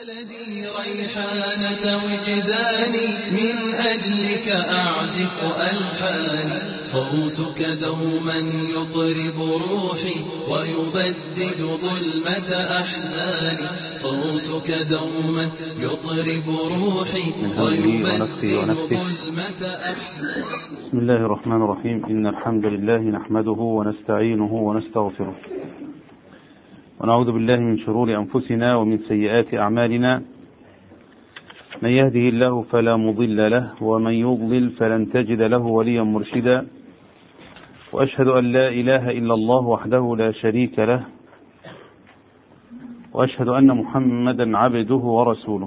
ولدي ريحانة وجداني من أجلك أعزف ألحاني صوتك دوما يطرب روحي ويبدد ظلمة أحزاني صوتك دوما يطرب روحي ويبدد ظلمة أحزاني بسم الله الرحمن الرحيم إن الحمد لله نحمده ونستعينه ونستغفره ونعوذ بالله من شرور أنفسنا ومن سيئات أعمالنا من يهده الله فلا مضل له ومن يضلل فلن تجد له وليا مرشدا وأشهد أن لا إله إلا الله وحده لا شريك له وأشهد أن محمدا عبده ورسوله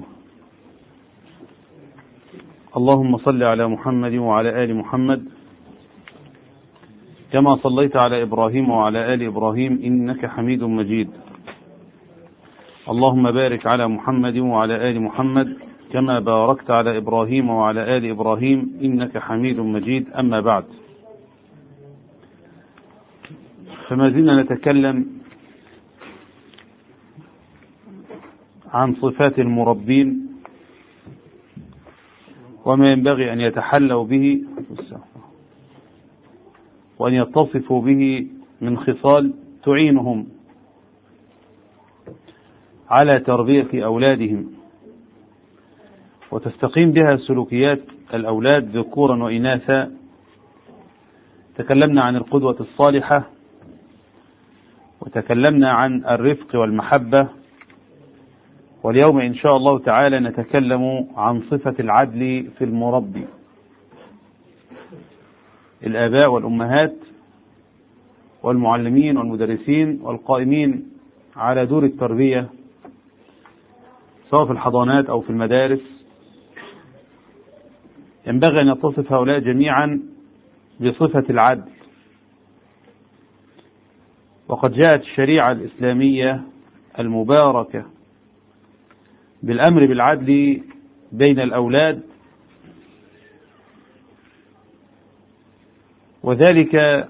اللهم صل على محمد وعلى آل محمد كما صليت على إبراهيم وعلى آل إبراهيم إنك حميد مجيد اللهم بارك على محمد وعلى آل محمد كما باركت على إبراهيم وعلى آل إبراهيم إنك حميد مجيد أما بعد فما زلنا نتكلم عن صفات المربين وما ينبغي أن يتحلوا به وأن يتصفوا به من خصال تعينهم على تربية أولادهم وتستقيم بها سلوكيات الأولاد ذكورا وإناثا تكلمنا عن القدوة الصالحة وتكلمنا عن الرفق والمحبة واليوم إن شاء الله تعالى نتكلم عن صفة العدل في المربي الآباء والأمهات والمعلمين والمدرسين والقائمين على دور التربية سواء في الحضانات أو في المدارس ينبغي أن يتصف هؤلاء جميعا بصفة العدل وقد جاءت الشريعة الإسلامية المباركة بالأمر بالعدل بين الأولاد وذلك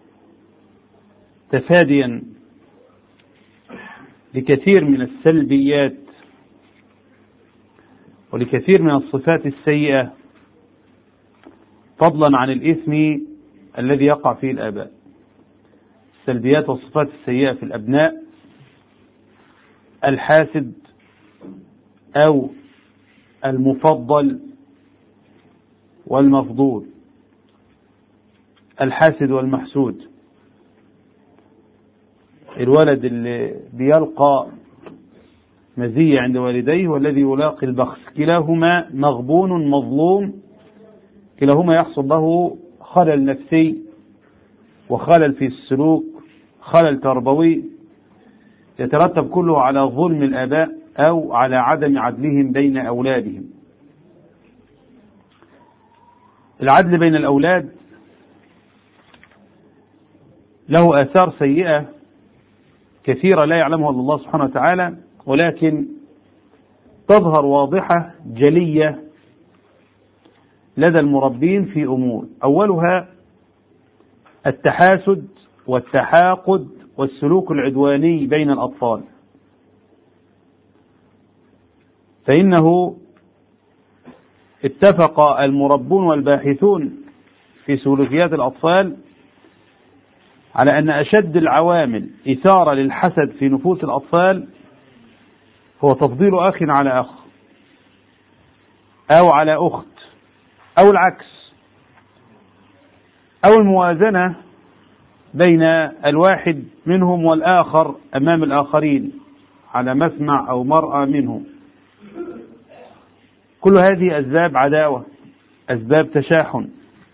تفاديا لكثير من السلبيات ولكثير من الصفات السيئة فضلا عن الإثم الذي يقع فيه الآباء السلبيات والصفات السيئة في الأبناء الحاسد أو المفضل والمفضول الحاسد والمحسود الولد اللي بيلقى مزية عند والديه والذي يلاقي البخس كلاهما مغبون مظلوم كلاهما يحصل له خلل نفسي وخلل في السلوك خلل تربوي يترتب كله على ظلم الآباء أو على عدم عدلهم بين أولادهم العدل بين الأولاد له آثار سيئة كثيرة لا يعلمها الله سبحانه وتعالى ولكن تظهر واضحة جلية لدى المربين في أمور أولها التحاسد والتحاقد والسلوك العدواني بين الأطفال فإنه اتفق المربون والباحثون في سلوكيات الأطفال على أن أشد العوامل إثارة للحسد في نفوس الأطفال هو تفضيل أخ على أخ أو على أخت أو العكس أو الموازنة بين الواحد منهم والآخر أمام الآخرين على مسمع أو مرأى منهم كل هذه أسباب عداوة أسباب تشاحن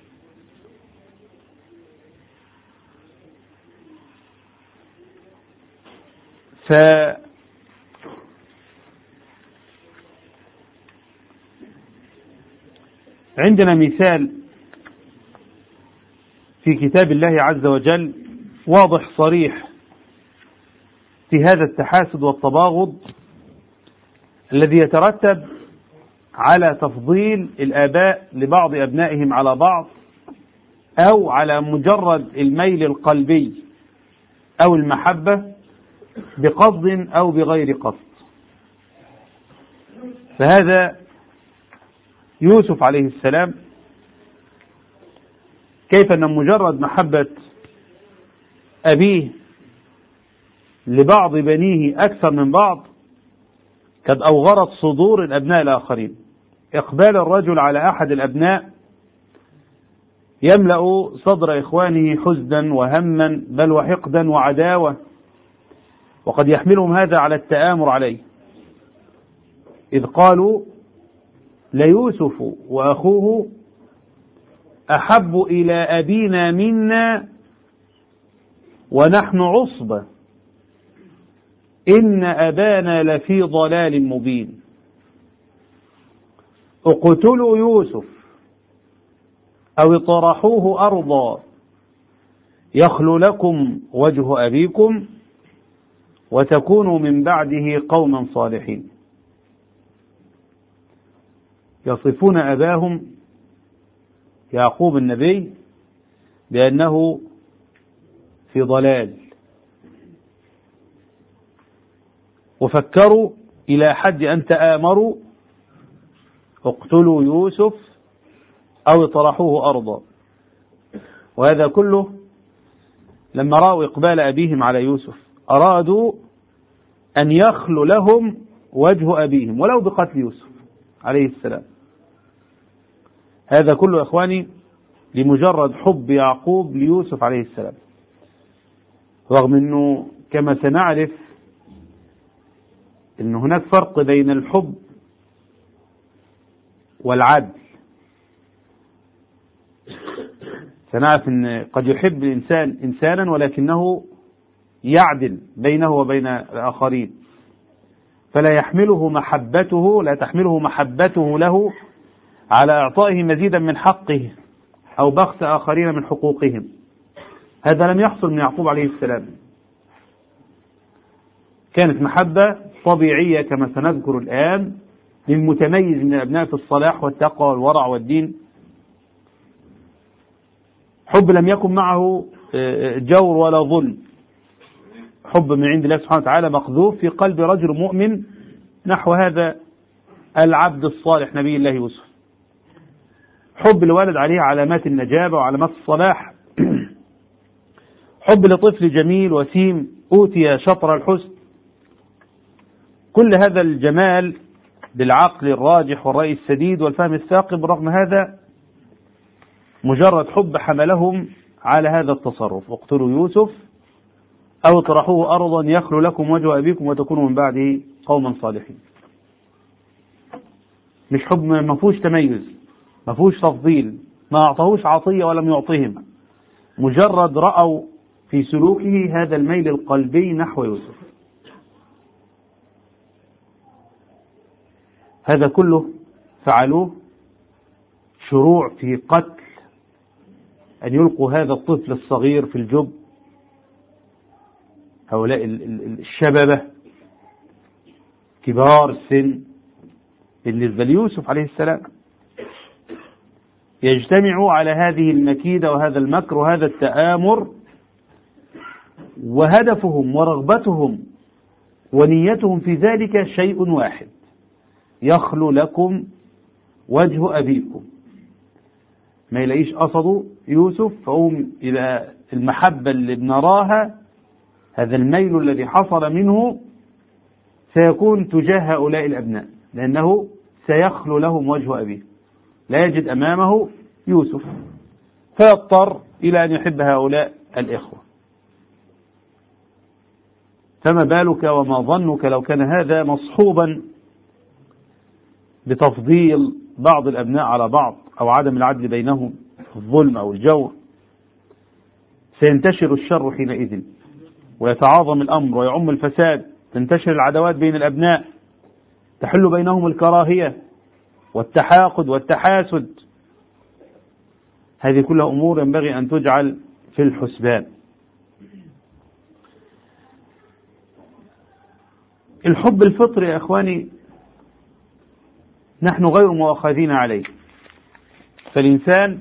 ف عندنا مثال في كتاب الله عز وجل واضح صريح في هذا التحاسد والتباغض الذي يترتب على تفضيل الآباء لبعض أبنائهم على بعض أو على مجرد الميل القلبي أو المحبة بقصد أو بغير قصد فهذا يوسف عليه السلام كيف أن مجرد محبة أبيه لبعض بنيه أكثر من بعض قد أوغرت صدور الأبناء الآخرين إقبال الرجل على أحد الأبناء يملأ صدر إخوانه حزنا وهما بل وحقدا وعداوة وقد يحملهم هذا على التآمر عليه إذ قالوا ليوسف وأخوه أحب إلى أبينا منا ونحن عصبة إن أبانا لفي ضلال مبين اقتلوا يوسف أو اطرحوه أرضا يخل لكم وجه أبيكم وتكونوا من بعده قوما صالحين يصفون أباهم يعقوب النبي بأنه في ضلال وفكروا إلى حد أن تآمروا اقتلوا يوسف أو اطرحوه أرضا وهذا كله لما رأوا إقبال أبيهم على يوسف أرادوا أن يخلو لهم وجه أبيهم ولو بقتل يوسف عليه السلام هذا كله إخواني لمجرد حب يعقوب ليوسف عليه السلام رغم أنه كما سنعرف أن هناك فرق بين الحب والعدل سنعرف أن قد يحب الإنسان إنسانا ولكنه يعدل بينه وبين الآخرين فلا يحمله محبته لا تحمله محبته له على إعطائه مزيدا من حقه أو بخس آخرين من حقوقهم هذا لم يحصل من يعقوب عليه السلام كانت محبة طبيعية كما سنذكر الآن للمتميز من أبناء في الصلاح والتقوى والورع والدين حب لم يكن معه جور ولا ظلم حب من عند الله سبحانه وتعالى مقذوف في قلب رجل مؤمن نحو هذا العبد الصالح نبي الله يوسف حب الولد عليه علامات النجابة وعلامات الصلاح حب لطفل جميل وسيم أوتي شطر الحسن كل هذا الجمال بالعقل الراجح والرأي السديد والفهم الثاقب رغم هذا مجرد حب حملهم على هذا التصرف اقتلوا يوسف أو اطرحوه أرضا يخلو لكم وجه أبيكم وتكونوا من بعده قوما صالحين مش حب ما فيهوش تميز ما فيهوش تفضيل ما أعطاهوش عطية ولم يعطهم مجرد رأوا في سلوكه هذا الميل القلبي نحو يوسف هذا كله فعلوه شروع في قتل أن يلقوا هذا الطفل الصغير في الجب هؤلاء الشببة كبار السن بالنسبة ليوسف عليه السلام يجتمعوا على هذه المكيدة وهذا المكر وهذا التآمر وهدفهم ورغبتهم ونيتهم في ذلك شيء واحد يخلو لكم وجه أبيكم ما يلاقيش قصده يوسف فهم إلى المحبة اللي بنراها هذا الميل الذي حصل منه سيكون تجاه هؤلاء الأبناء لأنه سيخلو لهم وجه أبيه لا يجد أمامه يوسف فيضطر إلى أن يحب هؤلاء الإخوة فما بالك وما ظنك لو كان هذا مصحوبا بتفضيل بعض الأبناء على بعض أو عدم العدل بينهم الظلم أو الجور سينتشر الشر حينئذ ويتعاظم الأمر ويعم الفساد تنتشر العداوات بين الأبناء تحل بينهم الكراهية والتحاقد والتحاسد هذه كلها أمور ينبغي أن تجعل في الحسبان الحب الفطري يا إخواني نحن غير مؤاخذين عليه فالإنسان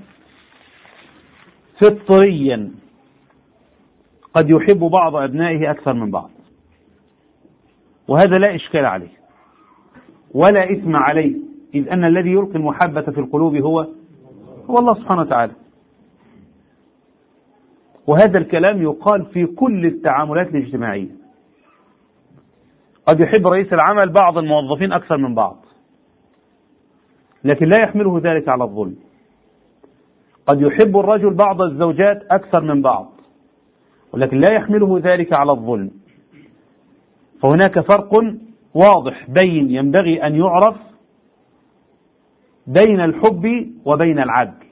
فطريا قد يحب بعض أبنائه أكثر من بعض وهذا لا إشكال عليه ولا إثم عليه إذ أن الذي يلقي المحبة في القلوب هو هو الله سبحانه وتعالى وهذا الكلام يقال في كل التعاملات الاجتماعية قد يحب رئيس العمل بعض الموظفين أكثر من بعض لكن لا يحمله ذلك على الظلم قد يحب الرجل بعض الزوجات أكثر من بعض ولكن لا يحمله ذلك على الظلم فهناك فرق واضح بين ينبغي أن يعرف بين الحب وبين العدل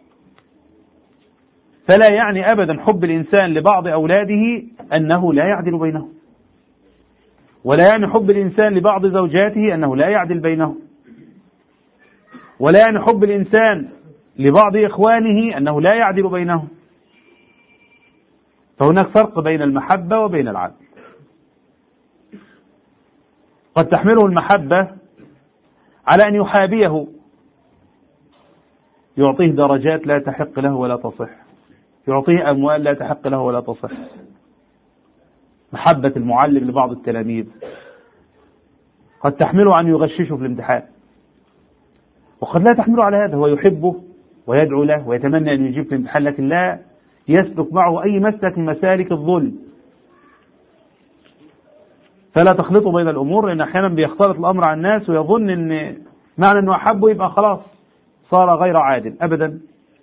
فلا يعني أبدا حب الإنسان لبعض أولاده أنه لا يعدل بينهم ولا يعني حب الإنسان لبعض زوجاته أنه لا يعدل بينهم ولا يعني حب الإنسان لبعض إخوانه أنه لا يعدل بينهم فهناك فرق بين المحبة وبين العدل قد تحمله المحبة على أن يحابيه يعطيه درجات لا تحق له ولا تصح يعطيه أموال لا تحق له ولا تصح محبة المعلم لبعض التلاميذ قد تحمله أن يغششه في الامتحان وقد لا تحمله على هذا هو يحبه ويدعو له ويتمنى أن يجيب في الامتحان لكن لا يسلك معه أي مسلك من مسالك الظلم فلا تخلطوا بين الأمور لأن أحيانا بيختلط الأمر على الناس ويظن أن معنى أنه أحبه يبقى خلاص صار غير عادل أبدا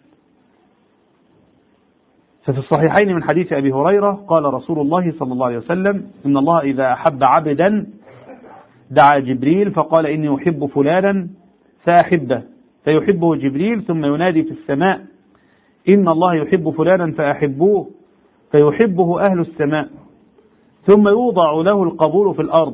ففي الصحيحين من حديث أبي هريرة قال رسول الله صلى الله عليه وسلم إن الله إذا أحب عبدا دعا جبريل فقال إني أحب فلانا فأحبه فيحبه جبريل ثم ينادي في السماء إن الله يحب فلانا فأحبوه فيحبه أهل السماء ثم يوضع له القبول في الأرض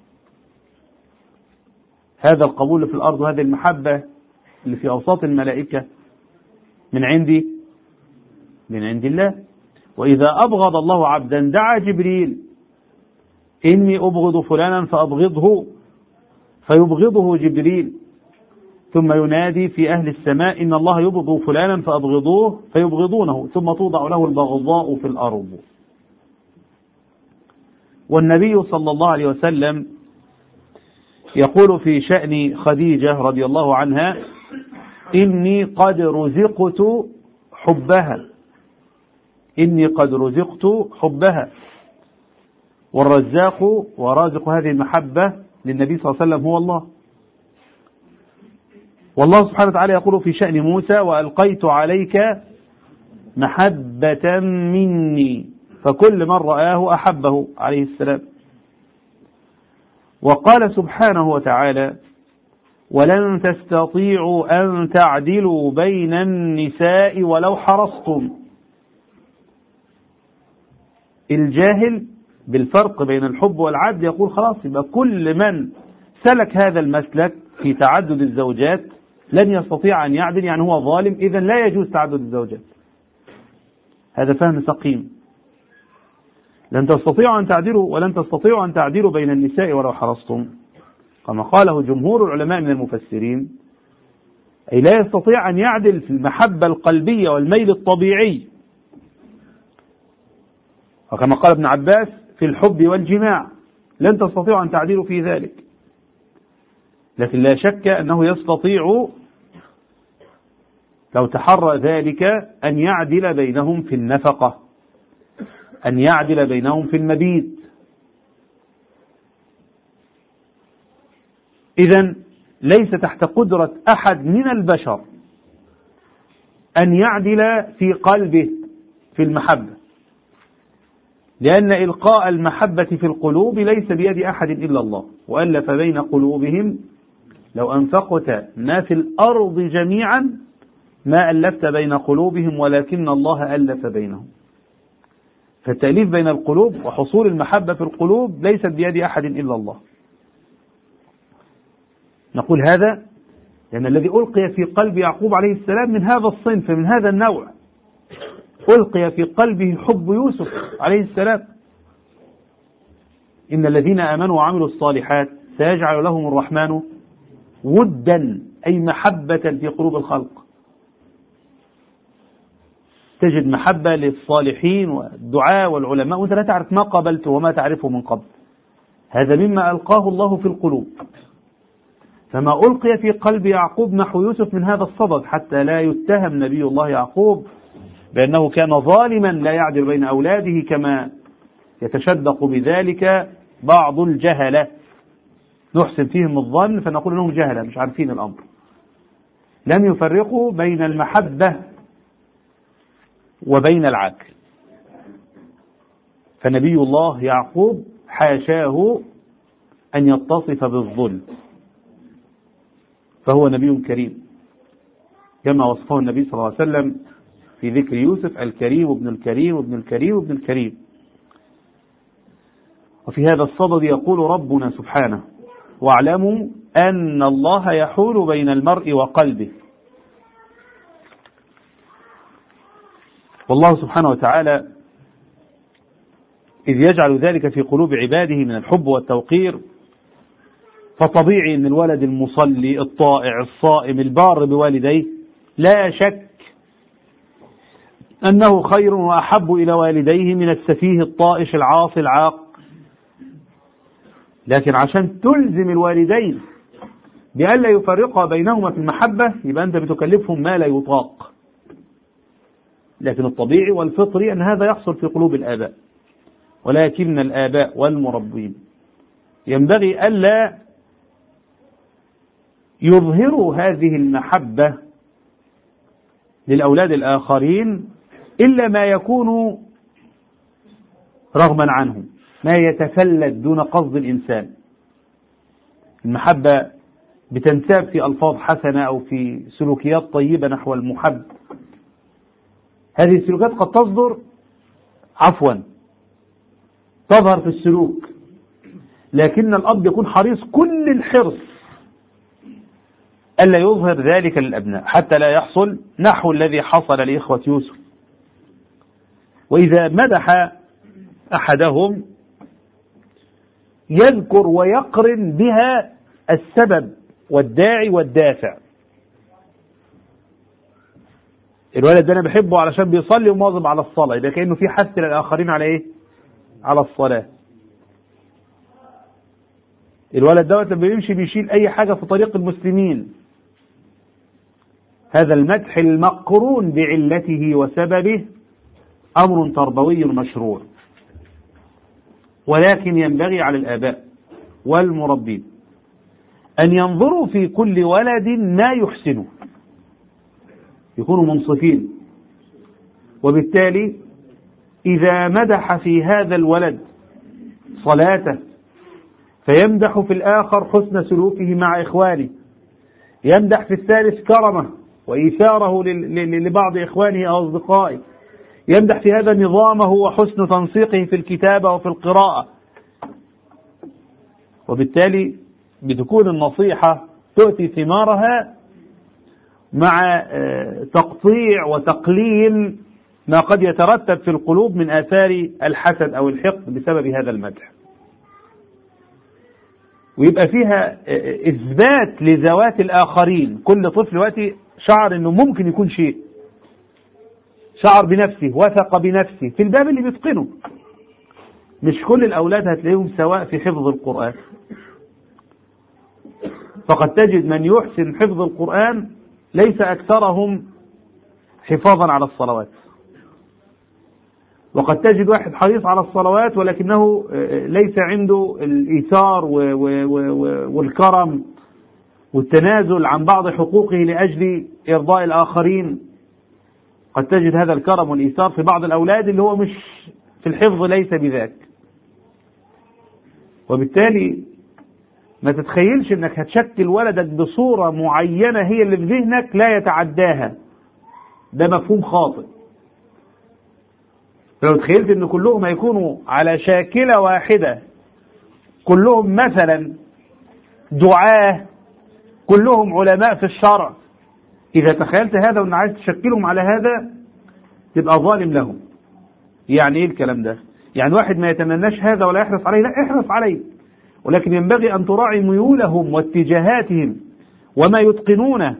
هذا القبول في الأرض وهذه المحبة اللي في أوساط الملائكة من عندي من عند الله وإذا أبغض الله عبدا دعا جبريل إني أبغض فلانا فأبغضه فيبغضه جبريل ثم ينادي في أهل السماء إن الله يبغض فلانا فأبغضوه فيبغضونه ثم توضع له البغضاء في الأرض والنبي صلى الله عليه وسلم يقول في شأن خديجة رضي الله عنها إني قد رزقت حبها إني قد رزقت حبها والرزاق ورازق هذه المحبة للنبي صلى الله عليه وسلم هو الله والله سبحانه وتعالى يقول في شأن موسى وألقيت عليك محبة مني فكل من رآه أحبه عليه السلام وقال سبحانه وتعالى ولن تستطيعوا أن تعدلوا بين النساء ولو حرصتم الجاهل بالفرق بين الحب والعدل يقول خلاص يبقى كل من سلك هذا المسلك في تعدد الزوجات لن يستطيع أن يعدل يعني هو ظالم إذا لا يجوز تعدد الزوجات هذا فهم سقيم لن تستطيعوا أن تعدلوا ولن تستطيعوا أن تعدلوا بين النساء ولو حرصتم كما قاله جمهور العلماء من المفسرين أي لا يستطيع أن يعدل في المحبة القلبية والميل الطبيعي وكما قال ابن عباس في الحب والجماع لن تستطيعوا أن تعدلوا في ذلك لكن لا شك أنه يستطيع لو تحرى ذلك أن يعدل بينهم في النفقة أن يعدل بينهم في المبيت إذا ليس تحت قدرة أحد من البشر أن يعدل في قلبه في المحبة لأن إلقاء المحبة في القلوب ليس بيد أحد إلا الله وألف بين قلوبهم لو أنفقت ما في الأرض جميعا ما ألفت بين قلوبهم ولكن الله ألف بينهم فالتأليف بين القلوب وحصول المحبة في القلوب ليست بيد أحد إلا الله نقول هذا لأن الذي ألقي في قلب يعقوب عليه السلام من هذا الصنف من هذا النوع ألقي في قلبه حب يوسف عليه السلام إن الذين آمنوا وعملوا الصالحات سيجعل لهم الرحمن ودا أي محبة في قلوب الخلق تجد محبة للصالحين والدعاء والعلماء وأنت لا تعرف ما قابلته وما تعرفه من قبل هذا مما ألقاه الله في القلوب فما ألقي في قلب يعقوب نحو يوسف من هذا الصدد حتى لا يتهم نبي الله يعقوب بأنه كان ظالما لا يعدل بين أولاده كما يتشدق بذلك بعض الجهلة نحسن فيهم الظن فنقول انهم جهلة مش عارفين الأمر لم يفرقوا بين المحبة وبين العدل فنبي الله يعقوب حاشاه أن يتصف بالظلم فهو نبي كريم كما وصفه النبي صلى الله عليه وسلم في ذكر يوسف الكريم ابن الكريم ابن الكريم ابن الكريم وفي هذا الصدد يقول ربنا سبحانه واعلموا أن الله يحول بين المرء وقلبه والله سبحانه وتعالى إذ يجعل ذلك في قلوب عباده من الحب والتوقير فطبيعي أن الولد المصلي الطائع الصائم البار بوالديه لا شك أنه خير وأحب إلى والديه من السفيه الطائش العاصي العاق لكن عشان تلزم الوالدين بألا يفرقا بينهما في المحبة يبقى أنت بتكلفهم ما لا يطاق لكن الطبيعي والفطري أن هذا يحصل في قلوب الآباء ولكن الآباء والمربين ينبغي ألا يظهروا هذه المحبة للأولاد الآخرين إلا ما يكون رغما عنهم ما يتفلت دون قصد الإنسان المحبة بتنساب في ألفاظ حسنة أو في سلوكيات طيبة نحو المحب هذه السلوكات قد تصدر عفوا تظهر في السلوك لكن الأب يكون حريص كل الحرص ألا يظهر ذلك للأبناء حتى لا يحصل نحو الذي حصل لإخوة يوسف وإذا مدح أحدهم يذكر ويقرن بها السبب والداعي والدافع الولد ده انا بحبه علشان بيصلي ومواظب على الصلاه يبقى كانه في حث للاخرين على ايه على الصلاه الولد دوت لما بيمشي بيشيل اي حاجه في طريق المسلمين هذا المدح المقرون بعلته وسببه امر تربوي مشروع ولكن ينبغي على الآباء والمربين أن ينظروا في كل ولد ما يحسنه يكونوا منصفين وبالتالي إذا مدح في هذا الولد صلاته فيمدح في الآخر حسن سلوكه مع إخوانه يمدح في الثالث كرمه وإيثاره لبعض إخوانه أو أصدقائه يمدح في هذا نظامه وحسن تنسيقه في الكتابة وفي القراءة وبالتالي بتكون النصيحة تؤتي ثمارها مع تقطيع وتقليل ما قد يترتب في القلوب من آثار الحسد أو الحقد بسبب هذا المدح ويبقى فيها إثبات لذوات الآخرين كل طفل وقتي شعر أنه ممكن يكون شيء شعر بنفسه وثق بنفسه في الباب اللي بيتقنه مش كل الأولاد هتلاقيهم سواء في حفظ القرآن فقد تجد من يحسن حفظ القرآن ليس أكثرهم حفاظا على الصلوات وقد تجد واحد حريص على الصلوات ولكنه ليس عنده الإيثار والكرم والتنازل عن بعض حقوقه لأجل إرضاء الآخرين قد تجد هذا الكرم والإيثار في بعض الأولاد اللي هو مش في الحفظ ليس بذاك وبالتالي ما تتخيلش انك هتشكل ولدك بصورة معينة هي اللي في ذهنك لا يتعداها ده مفهوم خاطئ لو تخيلت ان كلهم هيكونوا على شاكلة واحدة كلهم مثلا دعاة كلهم علماء في الشرع إذا تخيلت هذا وأن عايز تشكلهم على هذا تبقى ظالم لهم يعني إيه الكلام ده يعني واحد ما يتمناش هذا ولا يحرص عليه لا احرص عليه ولكن ينبغي أن تراعي ميولهم واتجاهاتهم وما يتقنونه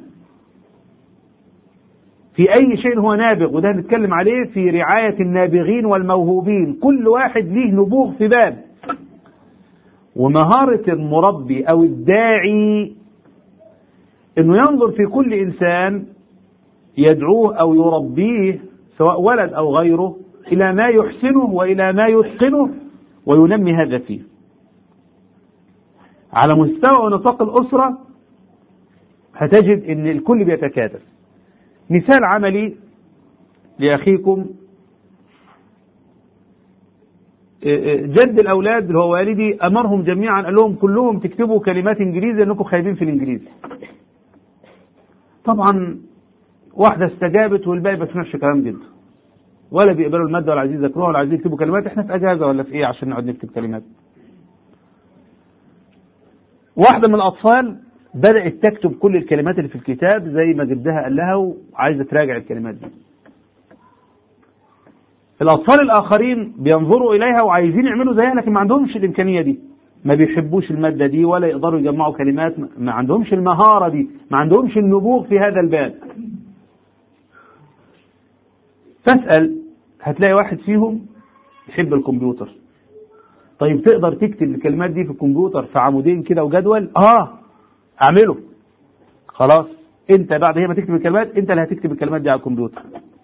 في أي شيء هو نابغ وده نتكلم عليه في رعاية النابغين والموهوبين كل واحد ليه نبوغ في باب ومهارة المربي أو الداعي انه ينظر في كل انسان يدعوه او يربيه سواء ولد او غيره الى ما يحسنه والى ما يتقنه وينمي هذا فيه على مستوى ونطاق الاسره هتجد ان الكل بيتكاتف مثال عملي لاخيكم جد الاولاد اللي هو والدي امرهم جميعا قال لهم كلهم تكتبوا كلمات انجليزي لانكم خايبين في الانجليزي طبعا واحده استجابت والباقي ما سمعش كلام جدا ولا بيقبلوا الماده ولا عايزين يذاكروها ولا عايزين يكتبوا كلمات احنا في اجازه ولا في ايه عشان نقعد نكتب كلمات واحده من الاطفال بدات تكتب كل الكلمات اللي في الكتاب زي ما جدها قال لها وعايزه تراجع الكلمات دي الأطفال الآخرين بينظروا إليها وعايزين يعملوا زيها لكن ما عندهمش الإمكانية دي ما بيحبوش المادة دي ولا يقدروا يجمعوا كلمات ما عندهمش المهارة دي ما عندهمش النبوغ في هذا الباب تسأل هتلاقي واحد فيهم يحب الكمبيوتر طيب تقدر تكتب الكلمات دي في الكمبيوتر في عمودين كده وجدول اه اعمله خلاص انت بعد هي ما تكتب الكلمات انت اللي هتكتب الكلمات دي على الكمبيوتر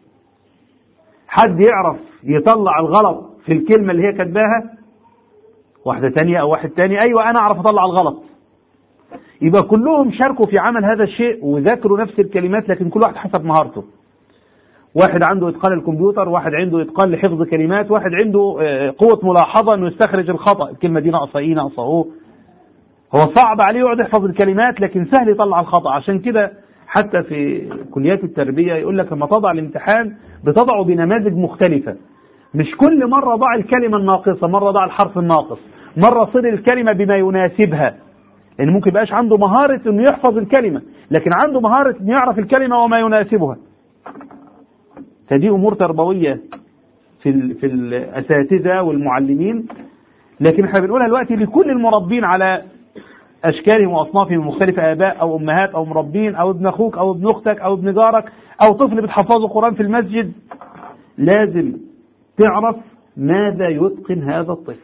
حد يعرف يطلع الغلط في الكلمة اللي هي كاتباها واحدة تانية أو واحد تاني أيوة أنا أعرف أطلع الغلط يبقى كلهم شاركوا في عمل هذا الشيء وذاكروا نفس الكلمات لكن كل واحد حسب مهارته واحد عنده إتقان الكمبيوتر واحد عنده إتقان لحفظ كلمات واحد عنده قوة ملاحظة إنه يستخرج الخطأ الكلمة دي ناقصة إيه ناقصة أهو هو صعب عليه يقعد يحفظ الكلمات لكن سهل يطلع الخطأ عشان كده حتى في كليات التربية يقول لك لما تضع الامتحان بتضعه بنماذج مختلفة مش كل مرة ضع الكلمة الناقصة مرة ضع الحرف الناقص مرة صل الكلمة بما يناسبها لأن ممكن يبقاش عنده مهارة إنه يحفظ الكلمة لكن عنده مهارة إنه يعرف الكلمة وما يناسبها فدي أمور تربوية في في الأساتذة والمعلمين لكن احنا بنقولها دلوقتي لكل المربين على اشكالهم واصنافهم المختلفه اباء او امهات او مربين او ابن اخوك او ابن اختك او ابن جارك او طفل بتحفظه قران في المسجد لازم تعرف ماذا يتقن هذا الطفل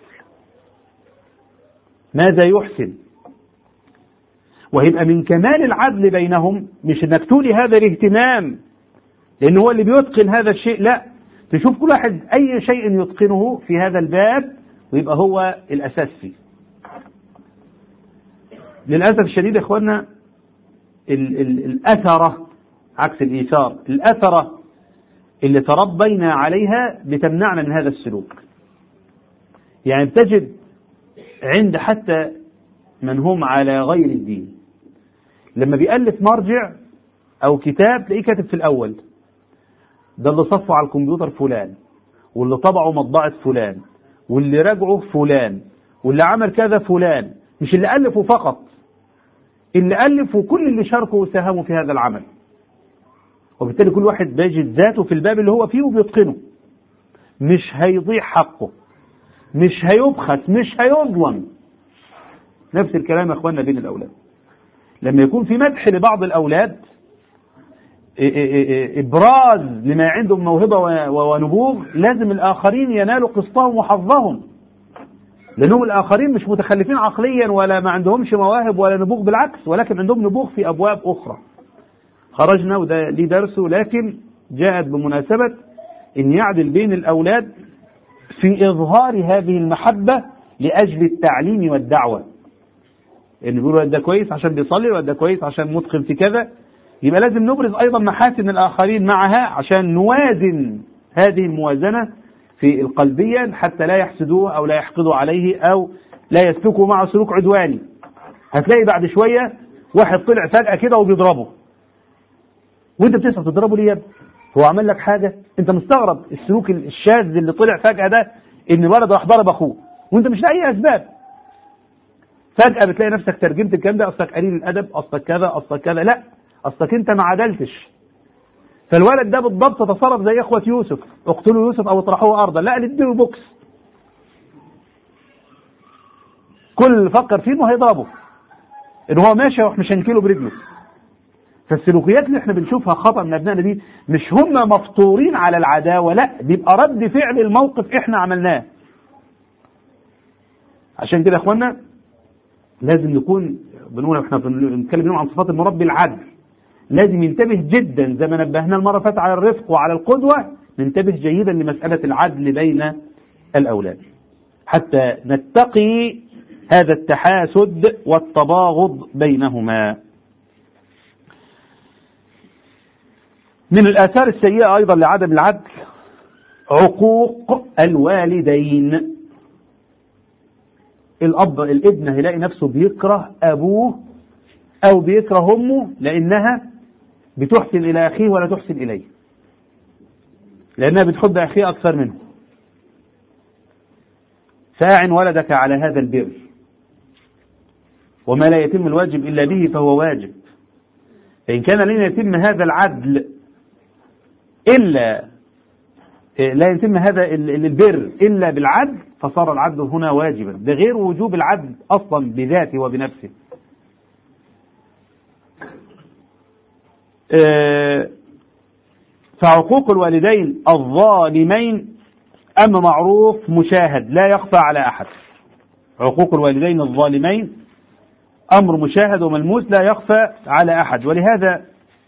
ماذا يحسن ويبقى من كمال العدل بينهم مش انك تولي هذا الاهتمام لان هو اللي بيتقن هذا الشيء لا تشوف كل واحد اي شيء يتقنه في هذا الباب ويبقى هو الاساس فيه للأسف الشديد يا إخواننا ال ال الأثرة عكس الإيثار الأثرة اللي تربينا عليها بتمنعنا من هذا السلوك يعني بتجد عند حتى من هم على غير الدين لما بيألف مرجع أو كتاب تلاقيه كاتب في الأول ده اللي صفه على الكمبيوتر فلان واللي طبعه مطبعة فلان واللي راجعه فلان واللي عمل كذا فلان مش اللي ألفه فقط اللي ألف وكل اللي شاركوا وساهموا في هذا العمل وبالتالي كل واحد بيجد ذاته في الباب اللي هو فيه وبيتقنه مش هيضيع حقه مش هيبخس مش هيظلم نفس الكلام يا اخواننا بين الاولاد لما يكون في مدح لبعض الاولاد ابراز لما عندهم موهبه ونبوغ لازم الاخرين ينالوا قسطهم وحظهم لانهم الاخرين مش متخلفين عقليا ولا ما عندهمش مواهب ولا نبوغ بالعكس ولكن عندهم نبوغ في ابواب اخرى خرجنا وده ليه درسه لكن جاءت بمناسبه ان يعدل بين الاولاد في اظهار هذه المحبه لاجل التعليم والدعوه ان بيقولوا ده كويس عشان بيصلي وده كويس عشان متقن في كذا يبقى لازم نبرز ايضا محاسن الاخرين معها عشان نوازن هذه الموازنه في القلبية حتى لا يحسدوه أو لا يحقدوا عليه أو لا يسلكوا معه سلوك عدواني هتلاقي بعد شوية واحد طلع فجأة كده وبيضربه وانت بتسأل تضربه ليه يا ابني؟ هو عمل لك حاجة انت مستغرب السلوك الشاذ اللي طلع فجأة ده ان ولد راح ضرب اخوه وانت مش لاقي اسباب فجأة بتلاقي نفسك ترجمت الكلام ده اصلك قليل الادب اصلك كذا اصلك كذا لا اصلك انت ما عدلتش فالولد ده بالضبط تصرف زي اخوة يوسف اقتلوا يوسف او اطرحوه ارضا لا نديله بوكس كل اللي فكر فيه انه هيضربه ان هو ماشي يروح مشنكله برجله فالسلوكيات اللي احنا بنشوفها خطا من ابنائنا دي مش هم مفطورين على العداوه لا بيبقى رد فعل الموقف احنا عملناه عشان كده يا اخوانا لازم يكون بنقول احنا بنتكلم اليوم عن صفات المربي العدل لازم ينتبه جدا زي ما نبهنا المره اللي فاتت على الرفق وعلى القدوه ننتبه جيدا لمساله العدل بين الاولاد حتى نتقي هذا التحاسد والتباغض بينهما من الآثار السيئة أيضا لعدم العدل عقوق الوالدين الأب الابن هيلاقي نفسه بيكره أبوه أو بيكره أمه لأنها بتحسن إلى أخيه ولا تحسن إليه لأنها بتحب أخيه أكثر منه فاعن ولدك على هذا البر وما لا يتم الواجب إلا به فهو واجب فإن كان لن يتم هذا العدل إلا لا يتم هذا البر إلا بالعدل فصار العدل هنا واجبا بغير وجوب العدل أصلا بذاته وبنفسه فعقوق الوالدين الظالمين أمر معروف مشاهد لا يخفى على أحد عقوق الوالدين الظالمين أمر مشاهد وملموس لا يخفى على أحد ولهذا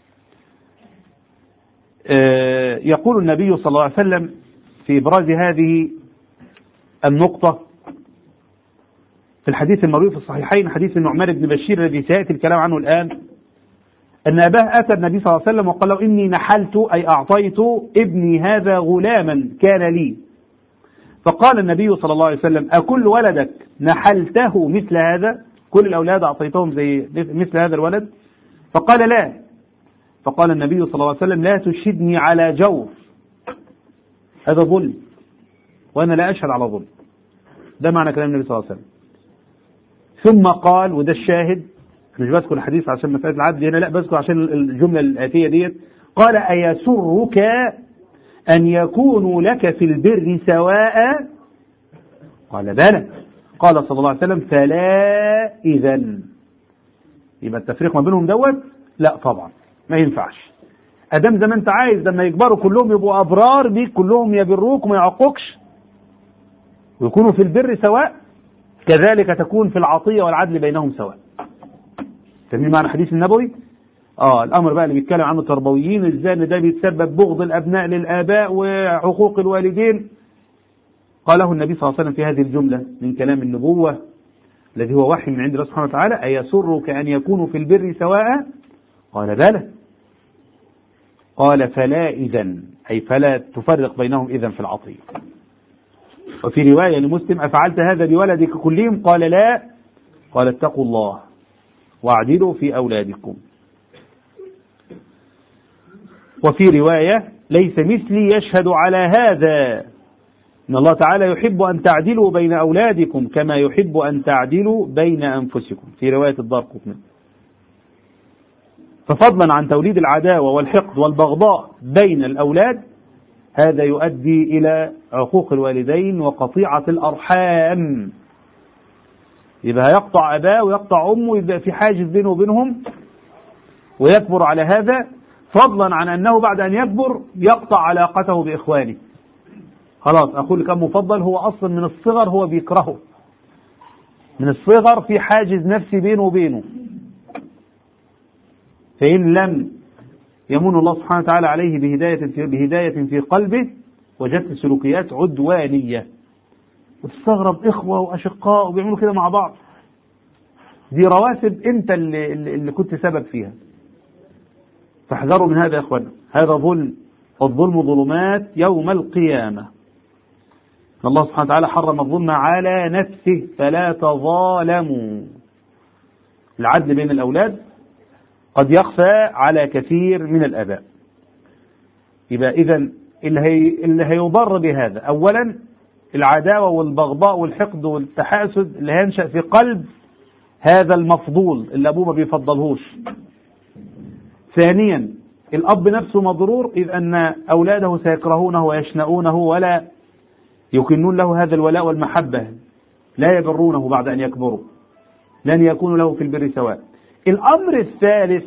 يقول النبي صلى الله عليه وسلم في إبراز هذه النقطة في الحديث المروي في الصحيحين حديث النعمان بن بشير الذي سيأتي الكلام عنه الآن أن أباه أتى النبي صلى الله عليه وسلم وقال له إني نحلت أي أعطيت ابني هذا غلاما كان لي فقال النبي صلى الله عليه وسلم أكل ولدك نحلته مثل هذا كل الأولاد أعطيتهم زي مثل هذا الولد فقال لا فقال النبي صلى الله عليه وسلم لا تشهدني على جور هذا ظلم وأنا لا أشهد على ظلم ده معنى كلام النبي صلى الله عليه وسلم ثم قال وده الشاهد مش بذكر الحديث عشان مسألة العدل هنا لا بذكر عشان الجملة الآتية ديت قال أيسرك أن يكونوا لك في البر سواء قال بلى قال صلى الله عليه وسلم فلا إذا يبقى التفريق ما بينهم دوت لا طبعا ما ينفعش ادام زي ما انت عايز لما يكبروا كلهم يبقوا ابرار بيك كلهم يبروك وما يعقوكش ويكونوا في البر سواء كذلك تكون في العطيه والعدل بينهم سواء فاهمين معنى الحديث النبوي اه الامر بقى اللي بيتكلم عنه التربويين ازاي ان ده بيتسبب بغض الابناء للاباء وعقوق الوالدين قاله النبي صلى الله عليه وسلم في هذه الجمله من كلام النبوه الذي هو وحي من عند الله سبحانه وتعالى أيسرك أن يكونوا في البر سواء قال بلى قال فلا إذا أي فلا تفرق بينهم إذا في العطية وفي رواية لمسلم أفعلت هذا بولدك كلهم قال لا قال اتقوا الله واعدلوا في أولادكم وفي رواية ليس مثلي يشهد على هذا إن الله تعالى يحب أن تعدلوا بين أولادكم كما يحب أن تعدلوا بين أنفسكم في رواية الدار قطني ففضلا عن توليد العداوة والحقد والبغضاء بين الأولاد هذا يؤدي إلى عقوق الوالدين وقطيعة الأرحام يبقى يقطع أباه ويقطع أمه يبقى في حاجز بينه وبينهم ويكبر على هذا فضلا عن أنه بعد أن يكبر يقطع علاقته بإخوانه خلاص أخوه كان مفضل هو أصلا من الصغر هو بيكرهه من الصغر في حاجز نفسي بينه وبينه فإن لم يمن الله سبحانه وتعالى عليه بهداية في, بهداية في قلبه وجدت سلوكيات عدوانية وتستغرب إخوة وأشقاء وبيعملوا كده مع بعض دي رواسب أنت اللي, اللي كنت سبب فيها فاحذروا من هذا يا إخوانا هذا ظلم والظلم ظلمات يوم القيامة الله سبحانه وتعالى حرم الظلم على نفسه فلا تظالموا العدل بين الأولاد قد يخفى على كثير من الآباء يبقى إذا اللي, هي اللي هيضر بهذا أولا العداوة والبغضاء والحقد والتحاسد اللي هينشأ في قلب هذا المفضول اللي أبوه ما بيفضلهوش ثانيا الأب نفسه مضرور إذ أن أولاده سيكرهونه ويشنؤونه ولا يكنون له هذا الولاء والمحبة لا يبرونه بعد أن يكبروا لن يكونوا له في البر سواء الأمر الثالث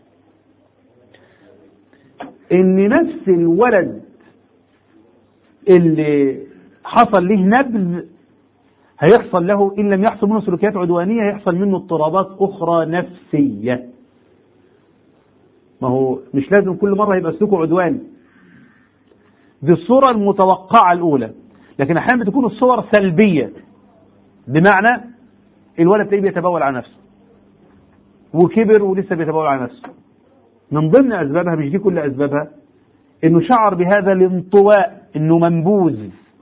إن نفس الولد اللي حصل له نبذ هيحصل له إن لم يحصل منه سلوكيات عدوانية هيحصل منه اضطرابات أخرى نفسية ما هو مش لازم كل مرة يبقى سلوكه عدواني دي الصورة المتوقعة الأولى لكن أحيانا بتكون الصور سلبية بمعنى الولد تلاقيه بيتبول على نفسه وكبر ولسه بيتبول على نفسه من ضمن أسبابها مش دي كل أسبابها إنه شعر بهذا الانطواء إنه منبوذ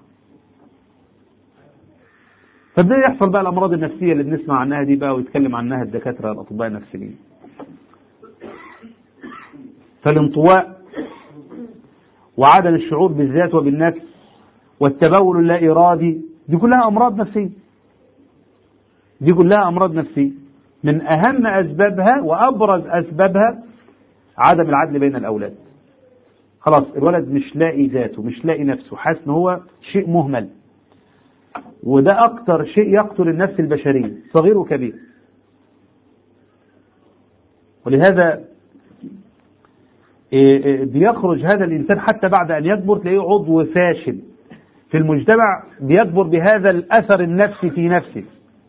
فبدأ يحصل بقى الأمراض النفسية اللي بنسمع عنها دي بقى ويتكلم عنها الدكاترة الأطباء النفسيين فالانطواء وعدم الشعور بالذات وبالنفس والتبول اللا إرادي دي كلها أمراض نفسية دي كلها أمراض نفسية من أهم أسبابها وأبرز أسبابها عدم العدل بين الأولاد خلاص الولد مش لاقي ذاته مش لاقي نفسه حاسس ان هو شيء مهمل وده أكتر شيء يقتل النفس البشرية صغير وكبير ولهذا بيخرج هذا الإنسان حتى بعد أن يكبر تلاقيه عضو فاشل في المجتمع بيكبر بهذا الأثر النفسي في نفسه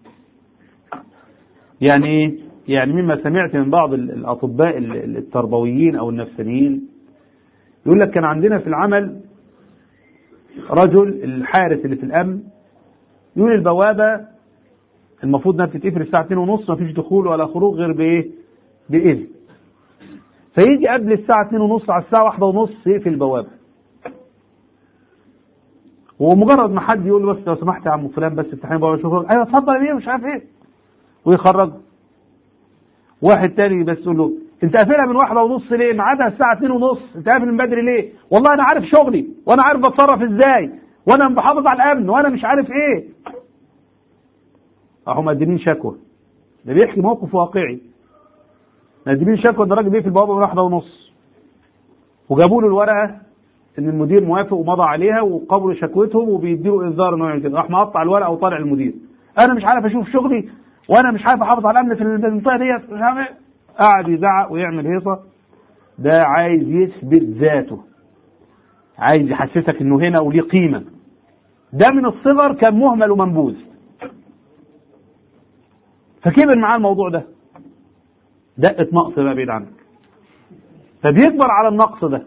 يعني ايه؟ يعني مما سمعت من بعض الأطباء التربويين أو النفسانيين يقول لك كان عندنا في العمل رجل الحارس اللي في الأمن يقول البوابة المفروض انها بتتقفل الساعة 2 ونص ما فيش دخول ولا خروج غير بإيه؟ بإذن فيجي قبل الساعة 2 ونص على الساعة واحدة ونص يقفل البوابة ومجرد ما حد يقول له بس لو سمحت يا عم فلان بس افتح لي البوابة شوف ايوه اتفضل ايه مش عارف ايه ويخرج واحد تاني بس يقول له انت قافلها من واحدة ونص ليه؟ ميعادها الساعة 2 ونص انت قافل من بدري ليه؟ والله انا عارف شغلي وانا عارف بتصرف ازاي وانا بحافظ على الامن وانا مش عارف ايه اهو مقدمين شكوى ده بيحكي موقف واقعي مقدمين شكوى ان الراجل بيقفل البوابه من واحده ونص وجابوا له الورقه ان المدير موافق ومضى عليها وقبلوا شكوتهم وبيديله انذار انه يعمل كده راح مقطع الورقه وطالع المدير انا مش عارف اشوف شغلي وانا مش عارف احافظ على الامن في المنطقه ديت مش عارف ايه قعد يزعق ويعمل هيصه ده عايز يثبت ذاته عايز يحسسك انه هنا وليه قيمه ده من الصغر كان مهمل ومنبوذ فكبر معاه الموضوع ده دقة نقص بقى بعيد عنك فبيكبر على النقص ده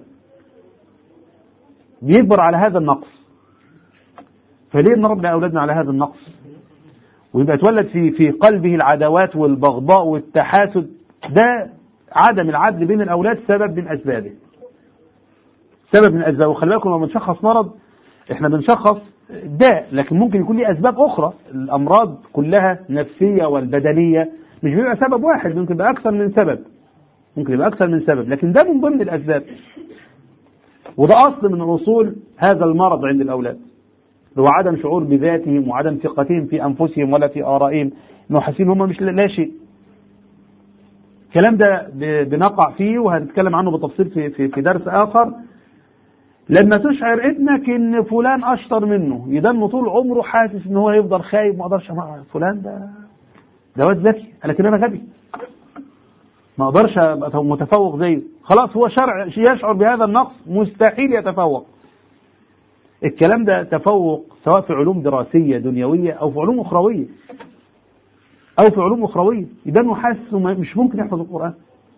بيكبر على هذا النقص فليه نربي أولادنا على هذا النقص ويبقى يتولد في في قلبه العداوات والبغضاء والتحاسد ده عدم العدل بين الأولاد سبب من أسبابه سبب من أسبابه وخلي بالكم لما بنشخص مرض احنا بنشخص داء لكن ممكن يكون ليه أسباب أخرى الأمراض كلها نفسية والبدنية مش بيبقى سبب واحد ممكن يبقى أكثر من سبب ممكن يبقى أكثر من سبب لكن ده من ضمن الأسباب وده أصل من أصول هذا المرض عند الأولاد هو عدم شعور بذاتهم وعدم ثقتهم في أنفسهم ولا في آرائهم إنه حاسين هم مش لا شيء الكلام ده بنقع فيه وهنتكلم عنه بالتفصيل في في في درس آخر لما تشعر ابنك ان فلان اشطر منه يدن طول عمره حاسس ان هو يفضل خايب ما اقدرش مع فلان ده ده واد ذكي لكن انا غبي ما اقدرش ابقى متفوق زيه خلاص هو شرع يشعر بهذا النقص مستحيل يتفوق الكلام ده تفوق سواء في علوم دراسيه دنيويه او في علوم اخرويه او في علوم اخرويه يبقى انه حاسس انه مش ممكن يحفظ القران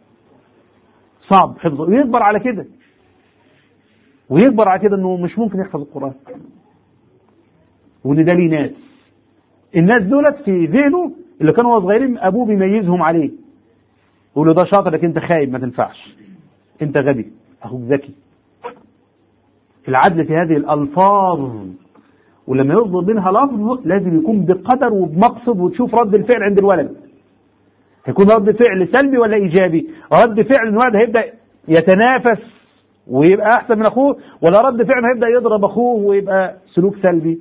صعب حفظه ويكبر على كده ويكبر على كده انه مش ممكن يحفظ القران وان ده ليه ناس الناس دولت في ذهنه اللي كانوا وهو صغيرين ابوه بيميزهم عليه يقول له ده شاطر لكن انت خايب ما تنفعش انت غبي اخوك ذكي العدل في هذه الالفاظ ولما يصدر منها لفظ لازم يكون بقدر وبمقصد وتشوف رد الفعل عند الولد هيكون رد فعل سلبي ولا ايجابي رد فعل الولد هيبدا يتنافس ويبقى احسن من اخوه ولا رد فعل هيبدا يضرب اخوه ويبقى سلوك سلبي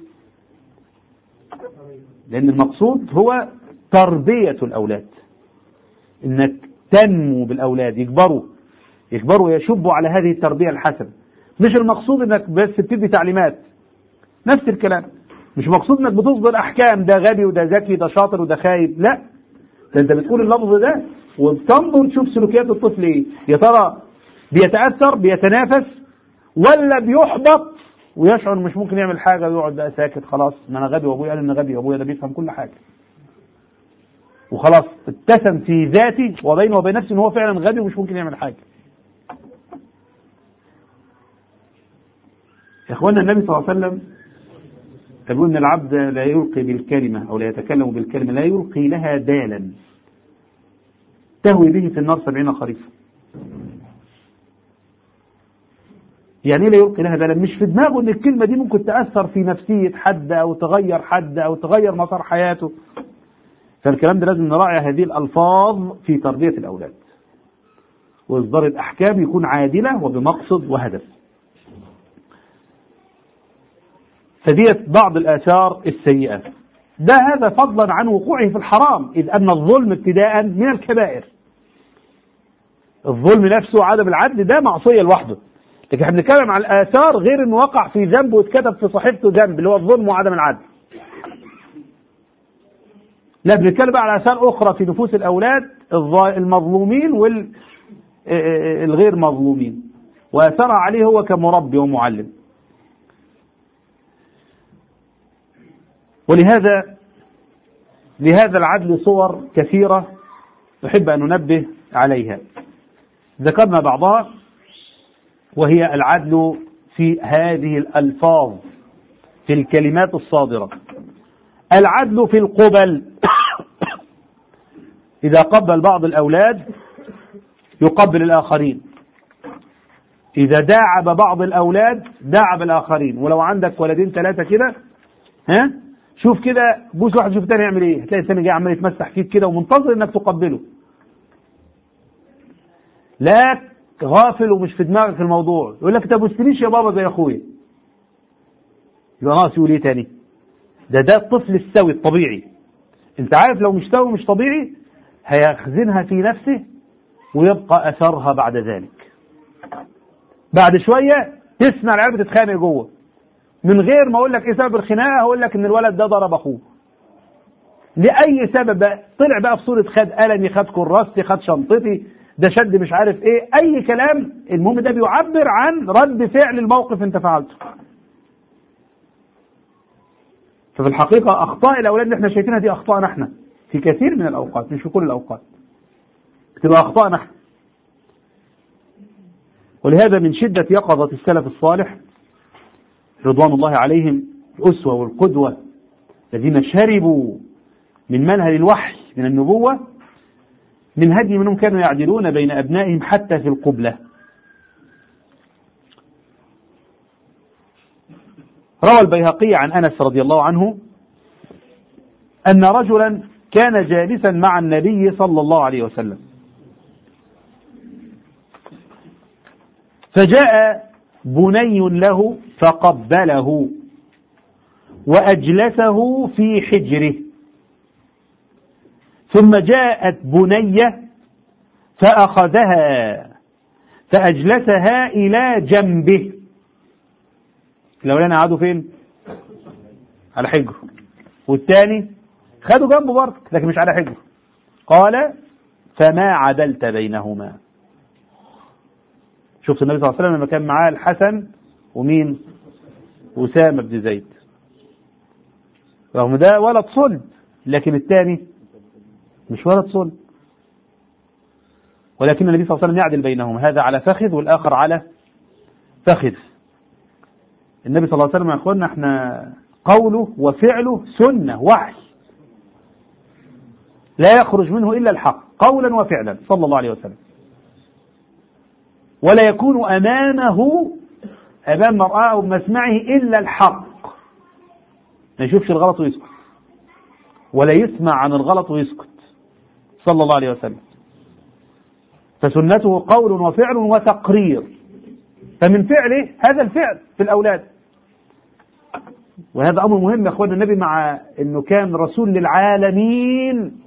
لان المقصود هو تربيه الاولاد انك تنمو بالاولاد يكبروا يكبروا يشبوا على هذه التربيه الحسنه مش المقصود انك بس بتدي تعليمات نفس الكلام مش مقصود انك بتصدر احكام ده غبي وده ذكي ده شاطر وده خايب لا ده انت بتقول اللفظ ده وبتنظر تشوف سلوكيات الطفل ايه يا ترى بيتاثر بيتنافس ولا بيحبط ويشعر مش ممكن يعمل حاجة ويقعد بقى ساكت خلاص ما أنا غبي وأبويا قال إن غبي وأبويا ده بيفهم كل حاجة وخلاص اتسم في ذاتي وبينه وبين نفسه إن هو فعلا غبي ومش ممكن يعمل حاجة يا إخوانا النبي صلى الله عليه وسلم يقول إن العبد لا يلقي بالكلمة أو لا يتكلم بالكلمة لا يلقي لها بالا تهوي به في النار سبعين خريفا يعني ايه لا يلقي لها بالا مش في دماغه ان الكلمه دي ممكن تاثر في نفسيه حد او تغير حد او تغير مسار حياته فالكلام ده لازم نراعي هذه الالفاظ في تربيه الاولاد واصدار الاحكام يكون عادله وبمقصد وهدف فديت بعض الاثار السيئه ده هذا فضلا عن وقوعه في الحرام اذ ان الظلم ابتداء من الكبائر الظلم نفسه عدم العدل ده معصيه لوحده لكن احنا بنتكلم عن الاثار غير انه وقع في ذنب واتكتب في صحيفته ذنب اللي هو الظلم وعدم العدل. لا بنتكلم بقى على اثار اخرى في نفوس الاولاد المظلومين والغير مظلومين واثرها عليه هو كمربي ومعلم. ولهذا لهذا العدل صور كثيرة نحب أن ننبه عليها ذكرنا بعضها وهي العدل في هذه الألفاظ في الكلمات الصادرة العدل في القبل إذا قبل بعض الأولاد يقبل الآخرين إذا داعب بعض الأولاد داعب الآخرين ولو عندك ولدين ثلاثة كده ها شوف كده بوس واحد شوف الثاني يعمل ايه هتلاقي الثاني جاي عمال يتمسح فيك كده ومنتظر انك تقبله لا غافل ومش في دماغك الموضوع يقول لك طب بوستنيش يا بابا زي اخويا يبقى ناقص يقول ايه تاني ده ده الطفل السوي الطبيعي انت عارف لو مش سوي مش طبيعي هيخزنها في نفسه ويبقى اثرها بعد ذلك بعد شويه تسمع العيال بتتخانق جوه من غير ما اقول لك ايه سبب الخناقه هقول لك ان الولد ده ضرب اخوه لاي سبب بقى طلع بقى في صوره خد قلمي خد كراستي خد شنطتي ده شد مش عارف ايه اي كلام المهم ده بيعبر عن رد فعل الموقف انت فعلته ففي الحقيقة أخطاء الأولاد اللي احنا شايفينها دي أخطاءنا احنا في كثير من الأوقات مش في كل الأوقات بتبقى أخطاءنا احنا ولهذا من شدة يقظة السلف الصالح رضوان الله عليهم الأسوة والقدوة الذين شربوا من منهل الوحي من النبوة من هدي منهم كانوا يعدلون بين أبنائهم حتى في القبلة روى البيهقي عن أنس رضي الله عنه أن رجلا كان جالسا مع النبي صلى الله عليه وسلم فجاء بني له فقبله وأجلسه في حجره ثم جاءت بنية فأخذها فأجلسها إلى جنبه الأولاني قعدوا فين؟ على حجره والثاني خدوا جنبه برضه لكن مش على حجره قال فما عدلت بينهما شفت النبي صلى الله عليه وسلم لما كان معاه الحسن ومين؟ أسامة بن زيد رغم ده ولد صلب لكن الثاني مش ولد صلب ولكن النبي صلى الله عليه وسلم يعدل بينهم هذا على فخذ والآخر على فخذ النبي صلى الله عليه وسلم يا اخوانا احنا قوله وفعله سنة وحي لا يخرج منه إلا الحق قولا وفعلا صلى الله عليه وسلم ولا يكون أمامه أمام مرآه أو مسمعه إلا الحق ما يشوفش الغلط ويسكت ولا يسمع عن الغلط ويسكت صلى الله عليه وسلم فسنته قول وفعل وتقرير فمن فعله هذا الفعل في الأولاد وهذا أمر مهم يا أخوان النبي مع أنه كان رسول للعالمين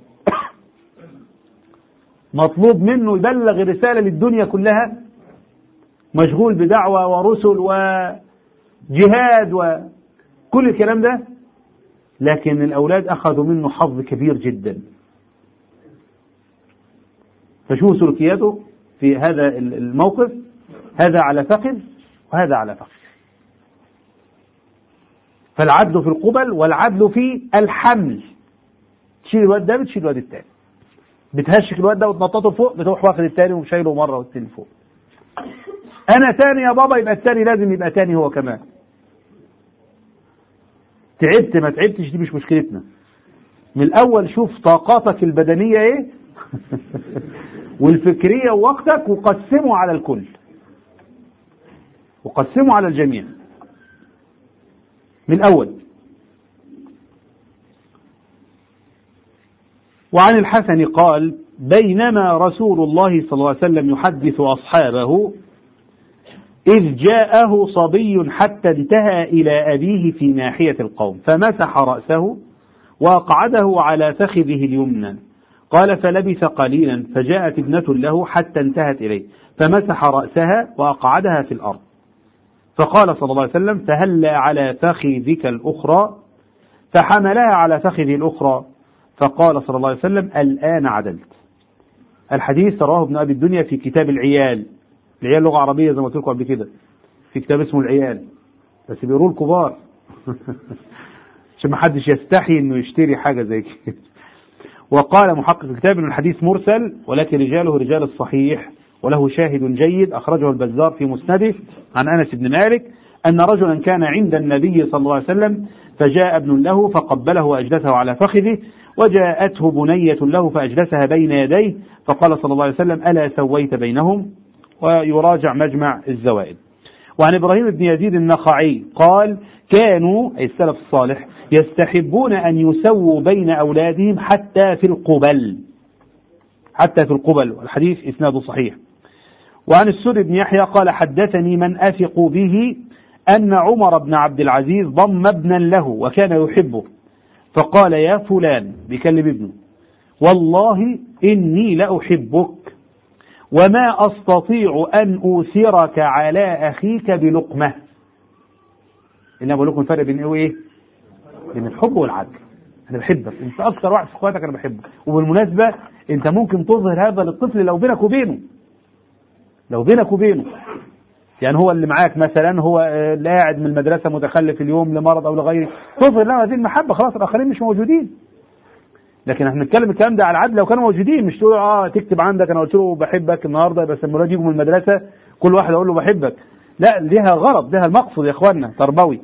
مطلوب منه يبلغ الرسالة للدنيا كلها مشغول بدعوة ورسل وجهاد وكل الكلام ده لكن الأولاد أخذوا منه حظ كبير جدا فشوفوا سلوكياته في هذا الموقف هذا على فخذ وهذا على فخذ فالعدل في القبل والعدل في الحمل تشيل الواد ده بتشيل الواد التاني بتهشك الواد ده وتنططه فوق بتروح واخد التاني وشايله مره والتاني فوق انا تاني يا بابا يبقى التاني لازم يبقى تاني هو كمان تعبت ما تعبتش دي مش مشكلتنا من الاول شوف طاقاتك البدنيه ايه والفكريه ووقتك وقسمه على الكل وقسمه على الجميع من الاول وعن الحسن قال بينما رسول الله صلى الله عليه وسلم يحدث اصحابه إذ جاءه صبي حتى انتهى إلى أبيه في ناحية القوم فمسح رأسه وأقعده على فخذه اليمنى قال فلبث قليلا فجاءت ابنة له حتى انتهت إليه فمسح رأسها وأقعدها في الأرض فقال صلى الله عليه وسلم فهلا على فخذك الأخرى فحملها على فخذه الأخرى فقال صلى الله عليه وسلم الآن عدلت الحديث رواه ابن أبي الدنيا في كتاب العيال العيال لغة عربية زي ما قلت لكم قبل كده في كتاب اسمه العيال بس بيقولوا الكبار عشان ما حدش يستحي انه يشتري حاجة زي كده وقال محقق الكتاب ان الحديث مرسل ولكن رجاله رجال الصحيح وله شاهد جيد اخرجه البزار في مسنده عن انس بن مالك ان رجلا كان عند النبي صلى الله عليه وسلم فجاء ابن له فقبله واجلسه على فخذه وجاءته بنية له فاجلسها بين يديه فقال صلى الله عليه وسلم الا سويت بينهم ويراجع مجمع الزوائد وعن ابراهيم بن يزيد النخعي قال كانوا أي السلف الصالح يستحبون أن يسووا بين أولادهم حتى في القبل حتى في القبل والحديث إسناده صحيح وعن السر بن يحيى قال حدثني من أثق به أن عمر بن عبد العزيز ضم ابنا له وكان يحبه فقال يا فلان بيكلم ابنه والله إني لأحبك وما أستطيع أن أوثرك على أخيك بلقمة إن بقول لكم الفرق بين إيه وإيه؟ بين الحب والعدل أنا بحبك أنت أكثر واحد في إخواتك أنا بحبك وبالمناسبة أنت ممكن تظهر هذا للطفل لو بينك وبينه لو بينك وبينه يعني هو اللي معاك مثلا هو اللي قاعد من المدرسة متخلف اليوم لمرض أو لغيره تظهر له هذه المحبة خلاص الآخرين مش موجودين لكن احنا بنتكلم الكلام ده على العدل لو كانوا موجودين مش تقول اه تكتب عندك انا قلت له بحبك النهارده بس لما الولاد يجوا من المدرسه كل واحد اقول له بحبك لا ليها غرض ليها المقصد يا اخوانا تربوي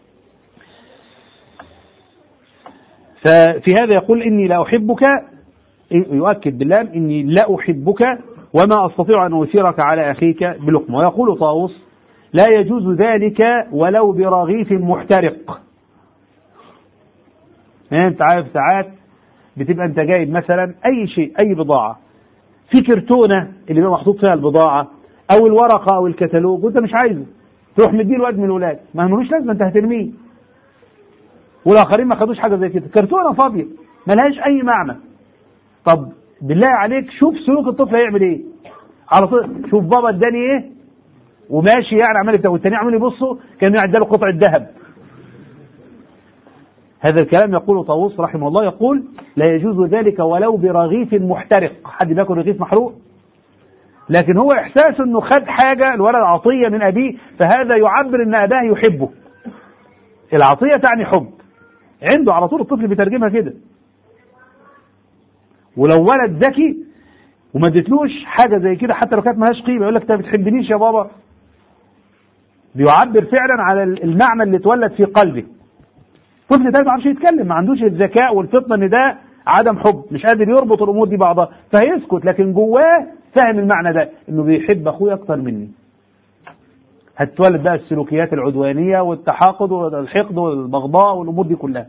ففي هذا يقول اني لا احبك يؤكد بالله اني لا احبك وما استطيع ان اثيرك على اخيك بلقمه ويقول طاووس لا يجوز ذلك ولو برغيف محترق يعني انت عارف ساعات بتبقى انت جايب مثلا اي شيء اي بضاعه في كرتونه اللي بيبقى محطوط فيها البضاعه او الورقه او الكتالوج وانت مش عايزه تروح مديه لواد من الولاد ما ملوش لازمه انت هترميه والاخرين ما خدوش حاجه زي كده كرتونه فاضيه ملهاش اي معنى طب بالله عليك شوف سلوك الطفل هيعمل ايه على طول شوف بابا اداني ايه وماشي يعني عمال يبتاع والتاني عمال يبصوا كان يعدى له قطعه ذهب هذا الكلام يقول طاووس رحمه الله يقول لا يجوز ذلك ولو برغيف محترق حد بياكل رغيف محروق لكن هو احساس انه خد حاجه الولد عطيه من ابيه فهذا يعبر ان اباه يحبه العطيه تعني حب عنده على طول الطفل بيترجمها كده ولو ولد ذكي وما اديتلوش حاجه زي كده حتى لو كانت مالهاش قيمه يقول لك انت ما بتحبنيش يا بابا بيعبر فعلا على المعنى اللي اتولد في قلبه الطفل ده ما بيعرفش يتكلم ما عندوش الذكاء والفطنه ان ده عدم حب مش قادر يربط الامور دي بعضها فهيسكت لكن جواه فاهم المعنى ده انه بيحب اخويا اكتر مني هتتولد بقى السلوكيات العدوانيه والتحاقد والحقد والبغضاء والامور دي كلها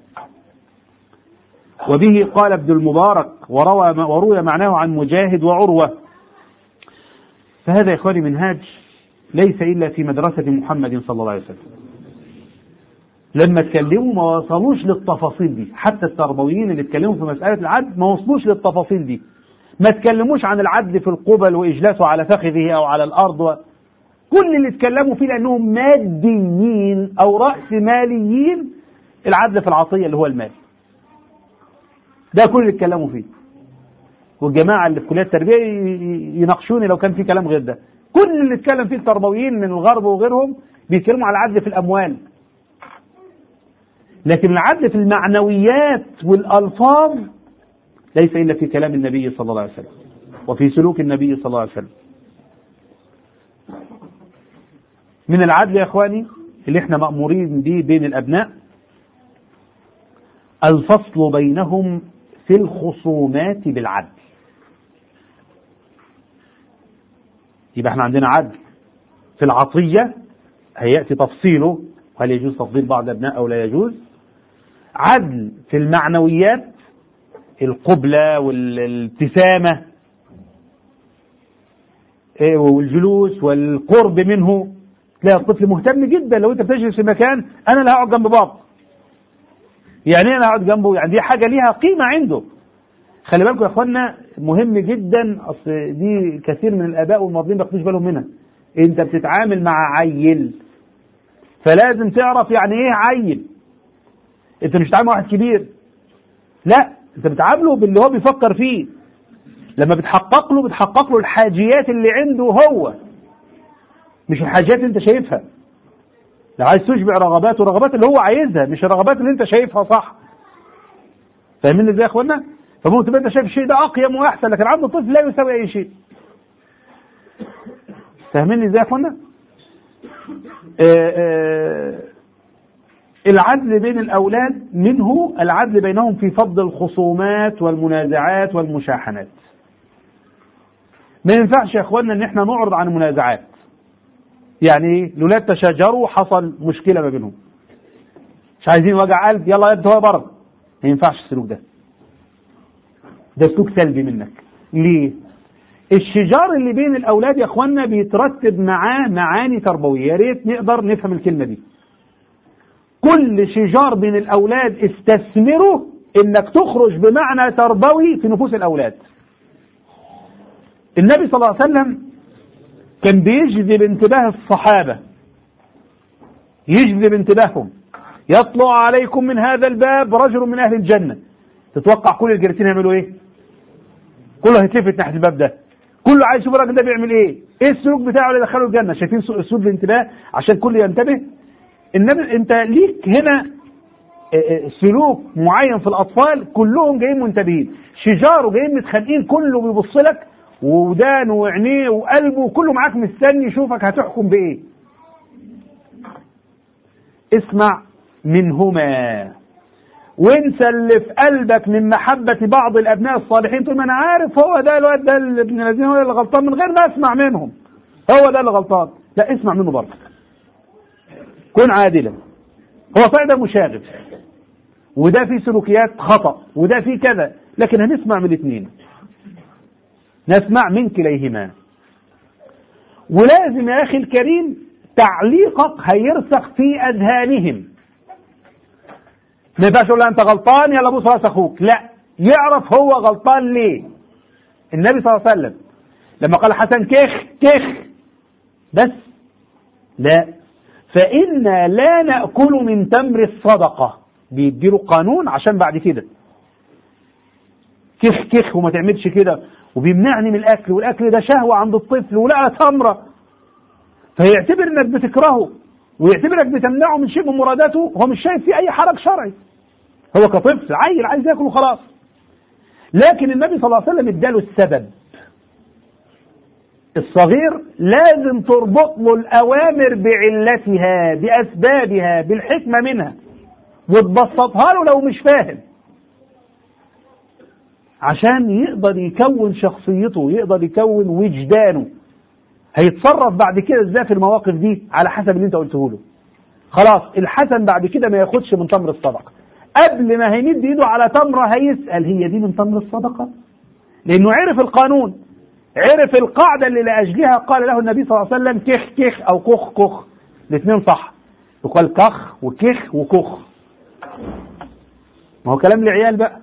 وبه قال ابن المبارك وروى وروي معناه عن مجاهد وعروه فهذا يا اخواني منهاج ليس الا في مدرسه محمد صلى الله عليه وسلم لما اتكلموا ما وصلوش للتفاصيل دي حتى التربويين اللي اتكلموا في مسألة العدل ما وصلوش للتفاصيل دي ما اتكلموش عن العدل في القبل وإجلاسه على فخذه أو على الأرض و... كل اللي اتكلموا فيه لأنهم ماديين أو رأس ماليين العدل في العطية اللي هو المال ده كل اللي اتكلموا فيه والجماعة اللي في كلية التربية يناقشوني لو كان في كلام غير ده كل اللي اتكلم فيه التربويين من الغرب وغيرهم بيتكلموا على العدل في الأموال لكن العدل في المعنويات والألفاظ ليس إلا في كلام النبي صلى الله عليه وسلم وفي سلوك النبي صلى الله عليه وسلم من العدل يا اخواني اللي احنا مأمورين به بين الابناء الفصل بينهم في الخصومات بالعدل يبقى احنا عندنا عدل في العطية هيأتي تفصيله هل يجوز تفضيل بعض الأبناء أو لا يجوز عدل في المعنويات القبلة والابتسامة إيه، والجلوس والقرب منه تلاقي الطفل مهتم جدا لو انت بتجلس في مكان انا اللي هقعد جنب بابا يعني ايه انا هقعد جنبه يعني دي حاجه ليها قيمه عنده خلي بالكم يا اخوانا مهم جدا اصل دي كثير من الاباء والماضيين ما بياخدوش بالهم منها انت بتتعامل مع عيل فلازم تعرف يعني ايه عيل انت مش بتتعامل مع واحد كبير لا انت بتعامله باللي هو بيفكر فيه لما بتحقق له بتحقق له الحاجيات اللي عنده هو مش الحاجات اللي انت شايفها لو عايز تشبع رغباته رغبات اللي هو عايزها مش الرغبات اللي انت شايفها صح فاهمين ازاي يا اخوانا فممكن تبقى انت شايف الشيء ده اقيم واحسن لكن عند الطفل لا يساوي اي شيء فاهمين ازاي يا اخوانا آه، آه، العدل بين الاولاد منه العدل بينهم في فض الخصومات والمنازعات والمشاحنات ما ينفعش يا اخوانا ان احنا نعرض عن المنازعات يعني ايه الولاد تشاجروا حصل مشكله ما بينهم مش عايزين وجع قلب يلا يا هو بره ما ينفعش السلوك ده ده سلوك سلبي منك ليه الشجار اللي بين الاولاد يا اخوانا بيترتب معاه معاني تربويه يا ريت نقدر نفهم الكلمه دي كل شجار بين الاولاد استثمره انك تخرج بمعنى تربوي في نفوس الاولاد النبي صلى الله عليه وسلم كان بيجذب انتباه الصحابة يجذب انتباههم يطلع عليكم من هذا الباب رجل من أهل الجنة تتوقع كل الجالسين يعملوا إيه؟ كله هيتلفت ناحية الباب ده كله عايز يشوف الراجل ده بيعمل إيه؟ إيه السلوك بتاعه اللي دخله الجنة؟ شايفين أسلوب الانتباه عشان كل ينتبه؟ النبي أنت ليك هنا سلوك معين في الأطفال كلهم جايين منتبهين شجار وجايين متخانقين كله بيبص لك وودانه وعينيه وقلبه كله معاك مستني يشوفك هتحكم بايه اسمع منهما وانسى اللي في قلبك من محبة بعض الأبناء الصالحين تقول ما أنا عارف هو ده الواد ده اللي ابن الذين هو اللي غلطان من غير ما أسمع منهم هو ده اللي غلطان لا اسمع منه برضه كن عادلا هو صحيح ده مشاغب وده فيه سلوكيات خطأ وده فيه كذا لكن هنسمع من الاثنين نسمع من كليهما ولازم يا أخي الكريم تعليقك هيرسخ في أذهانهم ما ينفعش تقول له أنت غلطان يلا بوس راس أخوك لا يعرف هو غلطان ليه النبي صلى الله عليه وسلم لما قال حسن كخ كخ بس لا فإنا لا نأكل من تمر الصدقة بيديله قانون عشان بعد كده كخ كخ وما تعملش كده وبيمنعني من الاكل والاكل ده شهوه عند الطفل ولقى تمره فيعتبر انك بتكرهه ويعتبرك بتمنعه من شيء من مراداته هو مش شايف فيه اي حرج شرعي هو كطفل عيل عايز ياكل وخلاص لكن النبي صلى الله عليه وسلم اداله السبب الصغير لازم تربط له الاوامر بعلتها باسبابها بالحكمه منها وتبسطها له لو مش فاهم عشان يقدر يكون شخصيته يقدر يكون وجدانه هيتصرف بعد كده ازاي في المواقف دي على حسب اللي انت قلته له خلاص الحسن بعد كده ما ياخدش من تمر الصدقه قبل ما هيمد ايده على تمره هيسال هي دي من تمر الصدقه لانه عرف القانون عرف القاعده اللي لاجلها قال له النبي صلى الله عليه وسلم كخ كخ او كخ كخ الاثنين صح يقال كخ وكخ وكخ ما هو كلام العيال بقى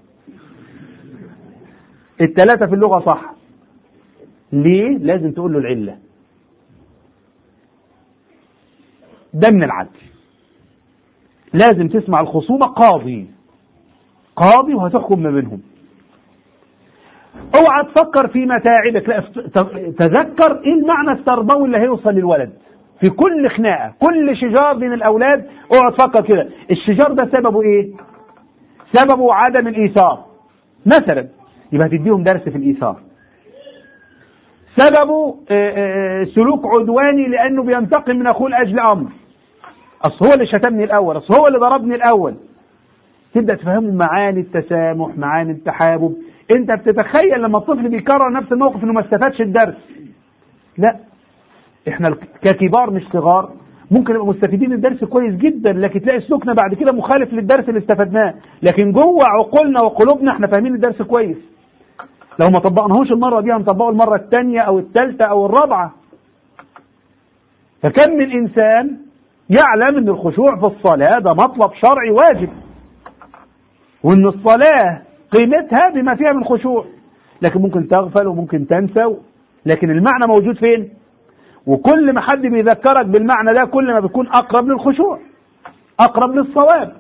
الثلاثة في اللغة صح ليه؟ لازم تقول له العلة ده من العدل لازم تسمع الخصومة قاضي قاضي وهتحكم ما بينهم اوعى تفكر في متاعبك لا تذكر ايه المعنى التربوي اللي هيوصل للولد في كل خناقة كل شجار بين الأولاد اقعد فكر كده الشجار ده سببه إيه؟ سببه عدم الإيثار مثلا يبقى هتديهم درس في الإيثار سببه آه، آه، سلوك عدواني لأنه بينتقم من أخوه لأجل أمر أصل هو اللي شتمني الأول أصل هو اللي ضربني الأول تبدأ تفهموا معاني التسامح معاني التحابب أنت بتتخيل لما الطفل بيكرر نفس الموقف إنه ما استفادش الدرس لا احنا ككبار مش صغار ممكن نبقى مستفيدين الدرس كويس جدا لكن تلاقي سلوكنا بعد كده مخالف للدرس اللي استفدناه لكن جوه عقولنا وقلوبنا احنا فاهمين الدرس كويس لو ما طبقناهوش المرة دي هنطبقه المرة الثانية أو الثالثة أو الرابعة فكم من إنسان يعلم أن الخشوع في الصلاة ده مطلب شرعي واجب وأن الصلاة قيمتها بما فيها من خشوع لكن ممكن تغفل وممكن تنسى لكن المعنى موجود فين وكل ما حد بيذكرك بالمعنى ده كل ما بيكون أقرب للخشوع أقرب للصواب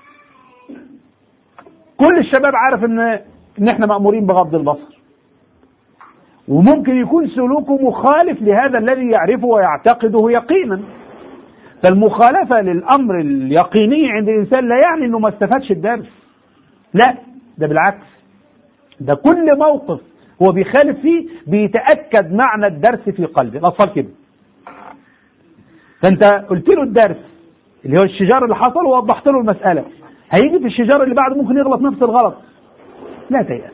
كل الشباب عارف ان ان احنا مأمورين بغض البصر وممكن يكون سلوكه مخالف لهذا الذي يعرفه ويعتقده يقينا فالمخالفة للأمر اليقيني عند الإنسان لا يعني أنه ما استفادش الدرس لا ده بالعكس ده كل موقف هو بيخالف فيه بيتأكد معنى الدرس في قلبه الأطفال كده فأنت قلت له الدرس اللي هو الشجار اللي حصل ووضحت له المسألة هيجي في الشجار اللي بعده ممكن يغلط نفس الغلط لا تيأس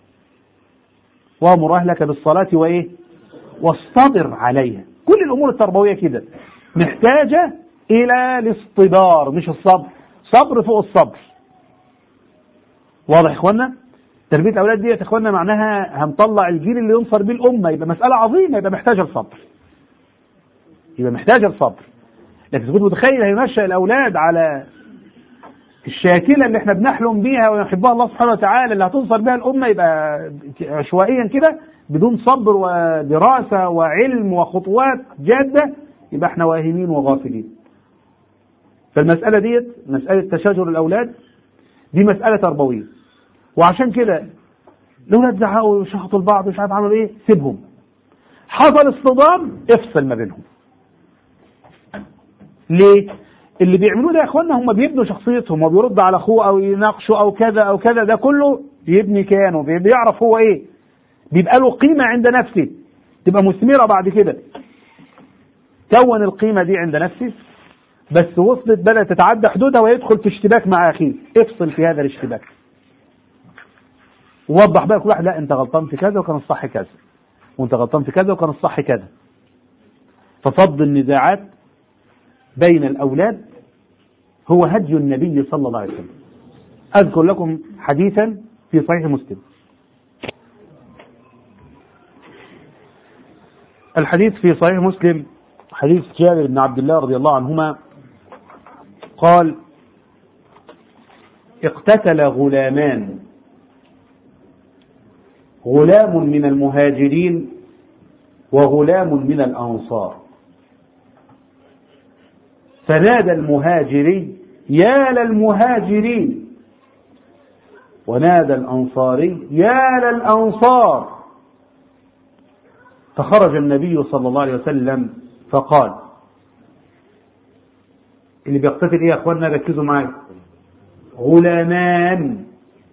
وامر أهلك بالصلاة وإيه واصطبر عليها كل الأمور التربوية كده محتاجة إلى الاصطبار مش الصبر صبر فوق الصبر واضح يا إخوانا تربية الأولاد دي يا إخوانا معناها هنطلع الجيل اللي ينصر بيه الأمة يبقى مسألة عظيمة يبقى محتاجة الصبر يبقى محتاجة الصبر لكن كنت متخيل هينشأ الأولاد على الشاكله اللي احنا بنحلم بيها ويحبها الله سبحانه وتعالى اللي هتنصر بها الامه يبقى عشوائيا كده بدون صبر ودراسه وعلم وخطوات جاده يبقى احنا واهمين وغافلين. فالمساله ديت مساله تشاجر الاولاد دي مساله تربويه. وعشان كده الاولاد زعقوا وشخطوا البعض مش عارف عملوا ايه سيبهم. حصل اصطدام افصل ما بينهم. ليه؟ اللي بيعملوه ده يا اخوانا هم بيبنوا شخصيتهم وبيرد على اخوه او يناقشوا او كذا او كذا ده كله بيبني كيانه بيعرف هو ايه بيبقى له قيمه عند نفسه تبقى مثمره بعد كده كون القيمه دي عند نفسه بس وصلت بدات تتعدى حدودها ويدخل في اشتباك مع اخيه افصل في هذا الاشتباك ووضح بقى كل واحد لا انت غلطان في كذا وكان الصح كذا وانت غلطان في كذا وكان الصح كذا ففض النزاعات بين الأولاد هو هدي النبي صلى الله عليه وسلم أذكر لكم حديثا في صحيح مسلم الحديث في صحيح مسلم حديث جابر بن عبد الله رضي الله عنهما قال اقتتل غلامان غلام من المهاجرين وغلام من الأنصار فنادى المهاجري يا للمهاجرين ونادى الأنصاري يا للأنصار فخرج النبي صلى الله عليه وسلم فقال اللي بيقتتل ايه يا اخوانا ركزوا معايا غلامان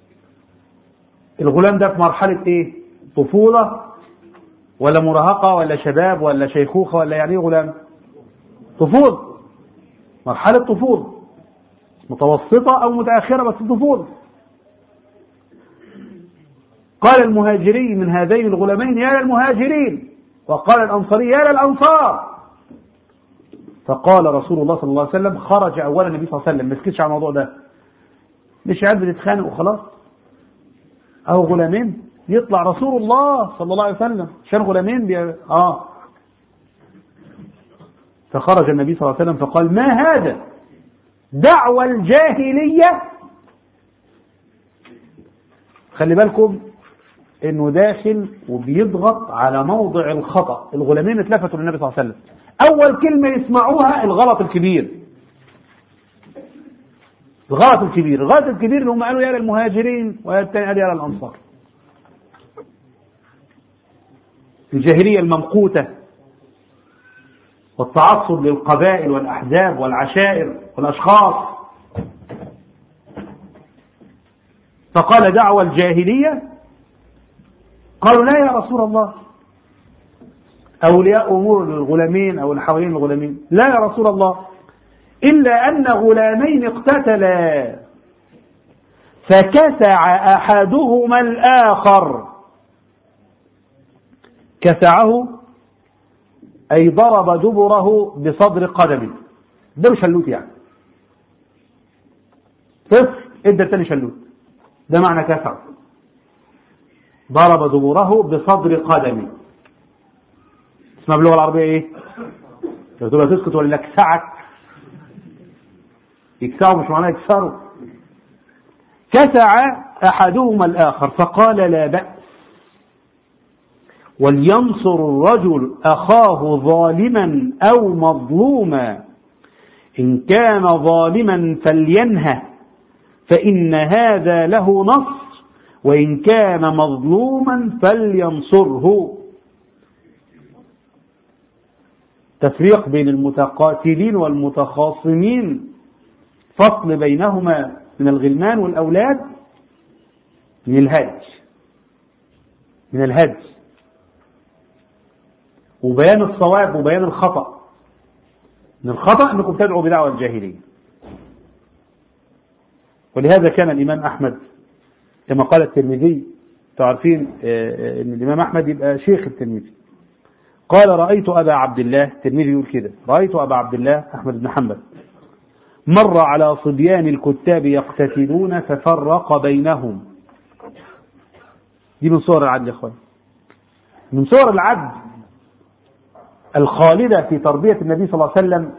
الغلام ده في مرحلة ايه طفولة ولا مراهقة ولا شباب ولا شيخوخة ولا يعني ايه غلام طفولة مرحلة طفولة متوسطة أو متأخرة بس طفولة قال المهاجري من هذين الغلامين يا للمهاجرين وقال الأنصاري يا للأنصار فقال رسول الله صلى الله عليه وسلم خرج أولا النبي صلى الله عليه وسلم ما سكتش على الموضوع ده مش عيال بتتخانق وخلاص أو غلامين يطلع رسول الله صلى الله عليه وسلم عشان غلامين بي... اه فخرج النبي صلى الله عليه وسلم فقال ما هذا دعوى الجاهلية خلي بالكم انه داخل وبيضغط على موضع الخطأ الغلامين اتلفتوا للنبي صلى الله عليه وسلم اول كلمة يسمعوها الغلط الكبير الغلط الكبير الغلط الكبير اللي هم قالوا يا للمهاجرين والثاني قال يا للانصار الجاهلية الممقوتة والتعصب للقبائل والأحزاب والعشائر والأشخاص فقال دعوة الجاهلية قالوا لا يا رسول الله أولياء أمور الغلامين أو اللي حوالين الغلامين لا يا رسول الله إلا أن غلامين اقتتلا فكسع أحدهما الآخر كسعه أي ضرب دبره بصدر قدمه ده شلوت يعني طفل ادى التاني شلوت ده معنى كسع ضرب دبره بصدر قدمه اسمها باللغة العربية ايه؟ تقول تسكت ولا يكسعك يكسعه مش معناه يكسره كسع أحدهما الآخر فقال لا بأس ولينصر الرجل أخاه ظالما أو مظلوما إن كان ظالما فلينهه فإن هذا له نصر وإن كان مظلوما فلينصره تفريق بين المتقاتلين والمتخاصمين فصل بينهما من الغلمان والأولاد من الهج من الهج وبيان الصواب وبيان الخطأ من الخطأ أنكم تدعوا بدعوة الجاهلية ولهذا كان الإمام أحمد كما قال الترمذي تعرفين أن الإمام أحمد يبقى شيخ الترمذي قال رأيت أبا عبد الله الترمذي يقول كده رأيت أبا عبد الله أحمد بن حنبل مر على صبيان الكتاب يقتتلون ففرق بينهم دي من صور العدل يا اخوان من صور العدل الخالدة في تربية النبي صلى الله عليه وسلم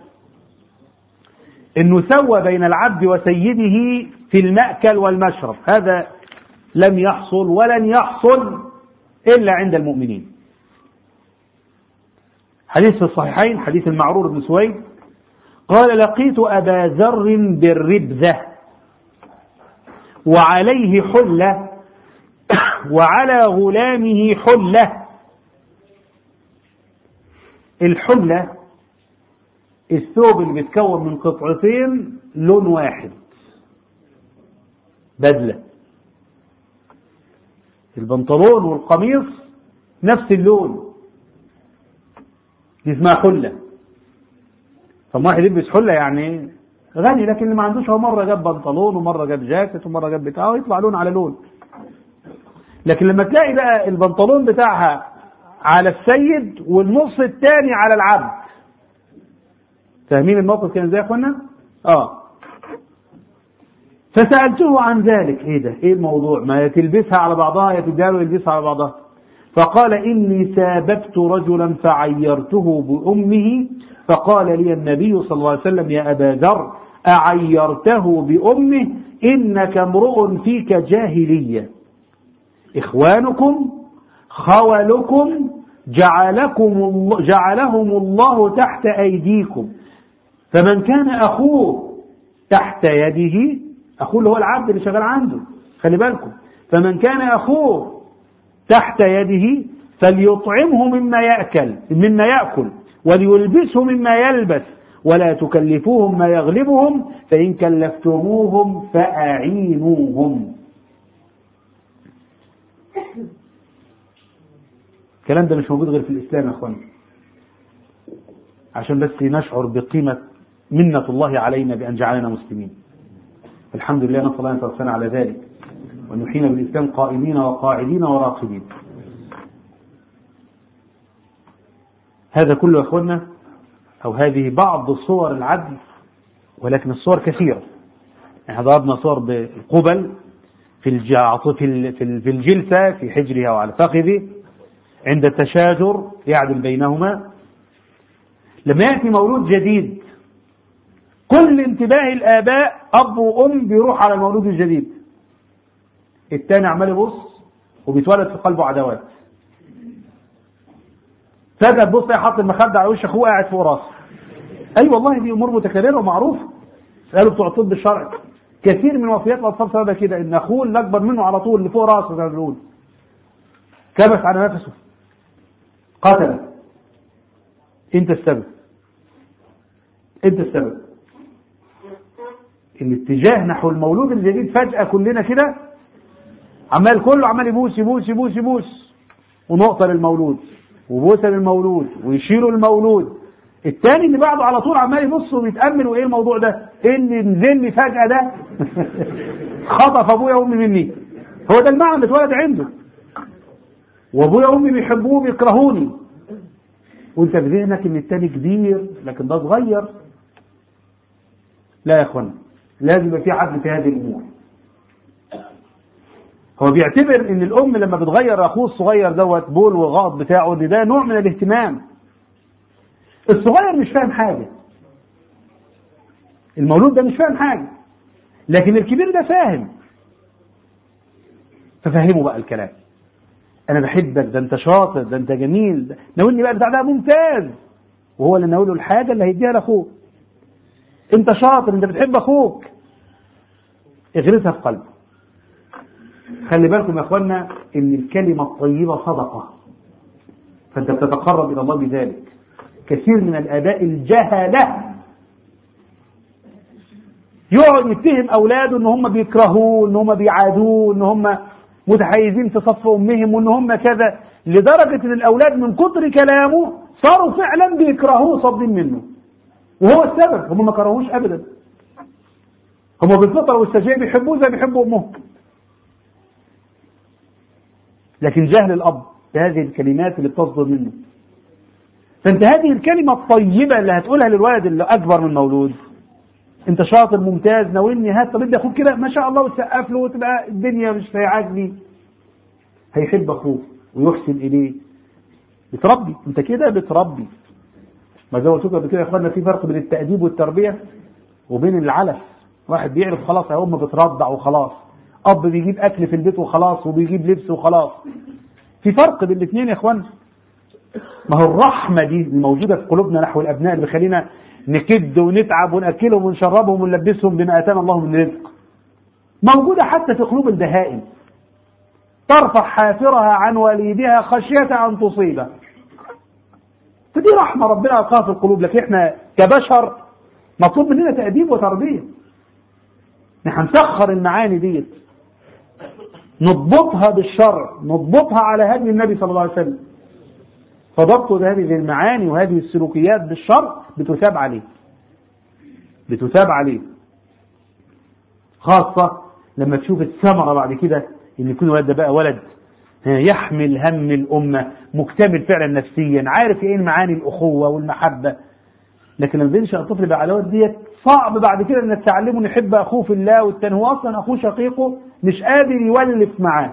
انه سوى بين العبد وسيده في المأكل والمشرب هذا لم يحصل ولن يحصل إلا عند المؤمنين حديث في الصحيحين حديث المعرور بن سويد قال لقيت أبا ذر بالربذة وعليه حلة وعلى غلامه حلة الحلة الثوب اللي بيتكون من قطعتين لون واحد بدلة البنطلون والقميص نفس اللون دي اسمها حلة طب واحد يلبس حلة يعني غني لكن اللي ما عندوش هو مرة جاب بنطلون ومرة جاب جاكيت ومرة جاب بتاع يطلع لون على لون لكن لما تلاقي بقى البنطلون بتاعها على السيد والنص الثاني على العبد فاهمين الموقف كان ازاي يا اخوانا؟ اه فسألته عن ذلك ايه ده ايه الموضوع ما تلبسها على بعضها يا تداله يلبسها على بعضها فقال إني ساببت رجلا فعيرته بأمه فقال لي النبي صلى الله عليه وسلم يا أبا ذر أعيرته بأمه إنك امرؤ فيك جاهلية إخوانكم خولكم جعلكم الله جعلهم الله تحت أيديكم فمن كان أخوه تحت يده أخوه اللي هو العبد اللي شغال عنده خلي بالكم فمن كان أخوه تحت يده فليطعمه مما يأكل مما يأكل وليلبسه مما يلبس ولا تكلفوهم ما يغلبهم فإن كلفتموهم فأعينوهم الكلام ده مش موجود غير في الإسلام يا أخوان عشان بس نشعر بقيمة منة الله علينا بأن جعلنا مسلمين الحمد لله نسأل الله أن يتوفانا على ذلك وأن يحيينا بالإسلام قائمين وقاعدين وراقبين هذا كله يا أخوانا أو هذه بعض صور العدل ولكن الصور كثيرة احنا ضربنا صور بالقبل في الجعط في في الجلسة في حجرها وعلى فخذه عند التشاجر يعدل بينهما لما يأتي مولود جديد كل انتباه الآباء أب وأم بيروح على المولود الجديد التاني عمال يبص وبيتولد في قلبه عداوات فجأة تبص تلاقي حاطط المخدة على وش أخوه قاعد فوق راسه أي أيوة والله دي أمور متكررة ومعروفة قالوا بتوع الطب الشرعي كثير من وفيات الأطفال سببها كده إن أخوه اللي أكبر منه على طول اللي فوق راسه زي ما بنقول كبس على نفسه قتله أنت السبب انت السبب الاتجاه نحو المولود الجديد فجأة كلنا كده عمال كله عمال يبوس يبوس يبوس يبوس ونقطة للمولود وبوسة للمولود ويشيلوا المولود التاني اللي بعده على طول عمال يبص ويتأمل وايه الموضوع ده؟ ايه اللي نزل لي فجأة ده؟ خطف ابويا وامي مني هو ده المعنى اللي اتولد عنده وابويا وامي بيحبوه بيكرهوني وانت في ذهنك ان التاني كبير لكن ده صغير لا يا اخوانا لازم يبقى في عدل في هذه الامور هو بيعتبر ان الام لما بتغير اخوه الصغير دوت بول وغاط بتاعه ان ده نوع من الاهتمام الصغير مش فاهم حاجه المولود ده مش فاهم حاجه لكن الكبير ده فاهم ففهمه بقى الكلام انا بحبك ده انت شاطر ده انت جميل ناولني بقى بتاع ده ممتاز وهو اللي ناوله الحاجه اللي هيديها لاخوه انت شاطر انت بتحب اخوك اغرسها في قلبه خلي بالكم يا اخوانا ان الكلمه الطيبه صدقه فانت بتتقرب الى الله بذلك كثير من الاباء الجهله يقعد يتهم اولاده ان هم بيكرهوه ان هم بيعادوه ان هم متحيزين في صف امهم وان هم كذا لدرجه ان الاولاد من كتر كلامه صاروا فعلا بيكرهوه صادين منه وهو السبب هم ما كرهوش ابدا هم بالفطره والسجيه بيحبوه زي بيحبوا امهم لكن جهل الاب بهذه الكلمات اللي بتصدر منه فانت هذه الكلمه الطيبه اللي هتقولها للولد اللي اكبر من مولود انت شاطر ممتاز ناولني هات طب ادي اخوك كده ما شاء الله وتسقف له وتبقى الدنيا مش هيعجبني هيحب اخوه ويحسن اليه بتربي انت كده بتربي ما زي ما قلت لكم قبل كده يا اخوانا في فرق بين التأديب والتربية وبين العلف واحد بيعرف خلاص يا ام بترضع وخلاص اب بيجيب اكل في البيت وخلاص وبيجيب لبس وخلاص في فرق بين الاثنين يا اخوانا ما هو الرحمة دي الموجودة في قلوبنا نحو الابناء اللي بيخلينا نكد ونتعب وناكلهم ونشربهم ونلبسهم بما اتانا الله من رزق موجودة حتى في قلوب البهائم ترفع حافرها عن والدها خشية أن تصيبه فدي رحمة ربنا ألقاها في القلوب لكن احنا كبشر مطلوب مننا تأديب وتربية نحن نسخر المعاني ديت نضبطها بالشرع نضبطها على هدي النبي صلى الله عليه وسلم فضبط هذه المعاني وهذه السلوكيات بالشرع بتثاب عليه بتثاب عليه خاصة لما تشوف الثمرة بعد كده ان يكون الولد ده بقى ولد يحمل هم الأمة مكتمل فعلا نفسيا عارف ايه معاني الأخوة والمحبة لكن لما بينشأ الطفل بعلاوات ديت صعب بعد كده انك تعلمه ان يحب اخوه في الله والتاني هو اصلا اخوه شقيقه مش قادر يولف معاه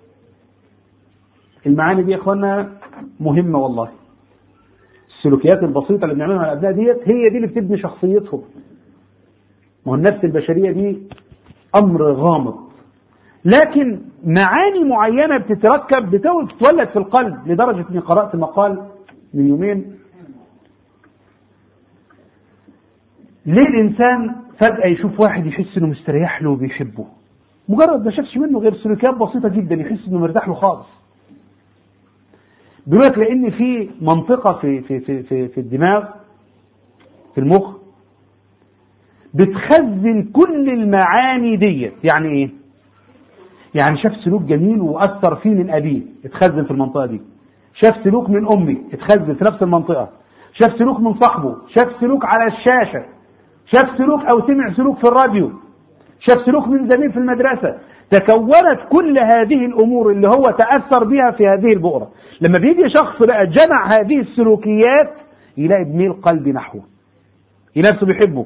المعاني دي يا اخوانا مهمة والله السلوكيات البسيطة اللي بنعملها مع الابناء ديت هي دي اللي بتبني شخصيتهم ما هو النفس البشرية دي امر غامض لكن معاني معينة بتتركب بتتولد في القلب لدرجة اني قرأت مقال من يومين ليه الإنسان فجأة يشوف واحد يحس إنه مستريح له وبيحبه مجرد ما شافش منه غير سلوكيات بسيطة جدا يحس إنه مرتاح له خالص بيقول لك لأن في منطقة في في في في, في الدماغ في المخ بتخزن كل المعاني ديت يعني ايه؟ يعني شاف سلوك جميل واثر فيه من ابيه اتخزن في المنطقه دي شاف سلوك من امي اتخزن في نفس المنطقه شاف سلوك من صاحبه شاف سلوك على الشاشه شاف سلوك او سمع سلوك في الراديو شاف سلوك من زميل في المدرسه تكونت كل هذه الامور اللي هو تاثر بها في هذه البؤره لما بيجي شخص بقى جمع هذه السلوكيات يلاقي بميل قلبي نحوه يلاقي نفسه بيحبه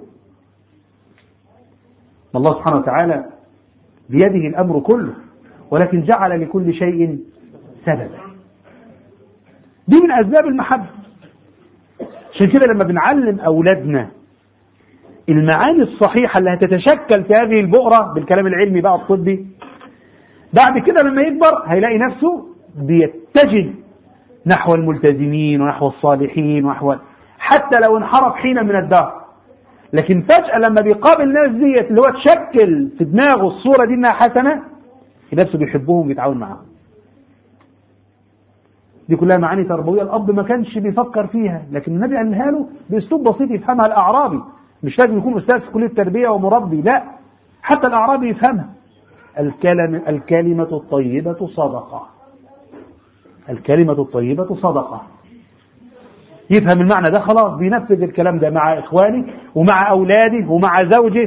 الله سبحانه وتعالى بيده الأمر كله ولكن جعل لكل شيء سببا دي من أسباب المحبة عشان كده لما بنعلم أولادنا المعاني الصحيحة اللي هتتشكل في هذه البؤرة بالكلام العلمي بقى الطبي بعد كده لما يكبر هيلاقي نفسه بيتجه نحو الملتزمين ونحو الصالحين ونحو حتى لو انحرف حين من الدهر لكن فجأة لما بيقابل الناس ديت اللي هو تشكل في دماغه الصورة دي انها حسنة نفسه بيحبهم وبيتعاون معاهم دي كلها معاني تربوية الأب ما كانش بيفكر فيها لكن النبي قالها له بأسلوب بسيط يفهمها الأعرابي مش لازم يكون أستاذ في كلية التربية ومربي لا حتى الأعرابي يفهمها الكلمة, الكلمة الطيبة صدقة الكلمة الطيبة صدقة يفهم المعنى ده خلاص بينفذ الكلام ده مع إخوانه ومع أولاده ومع زوجه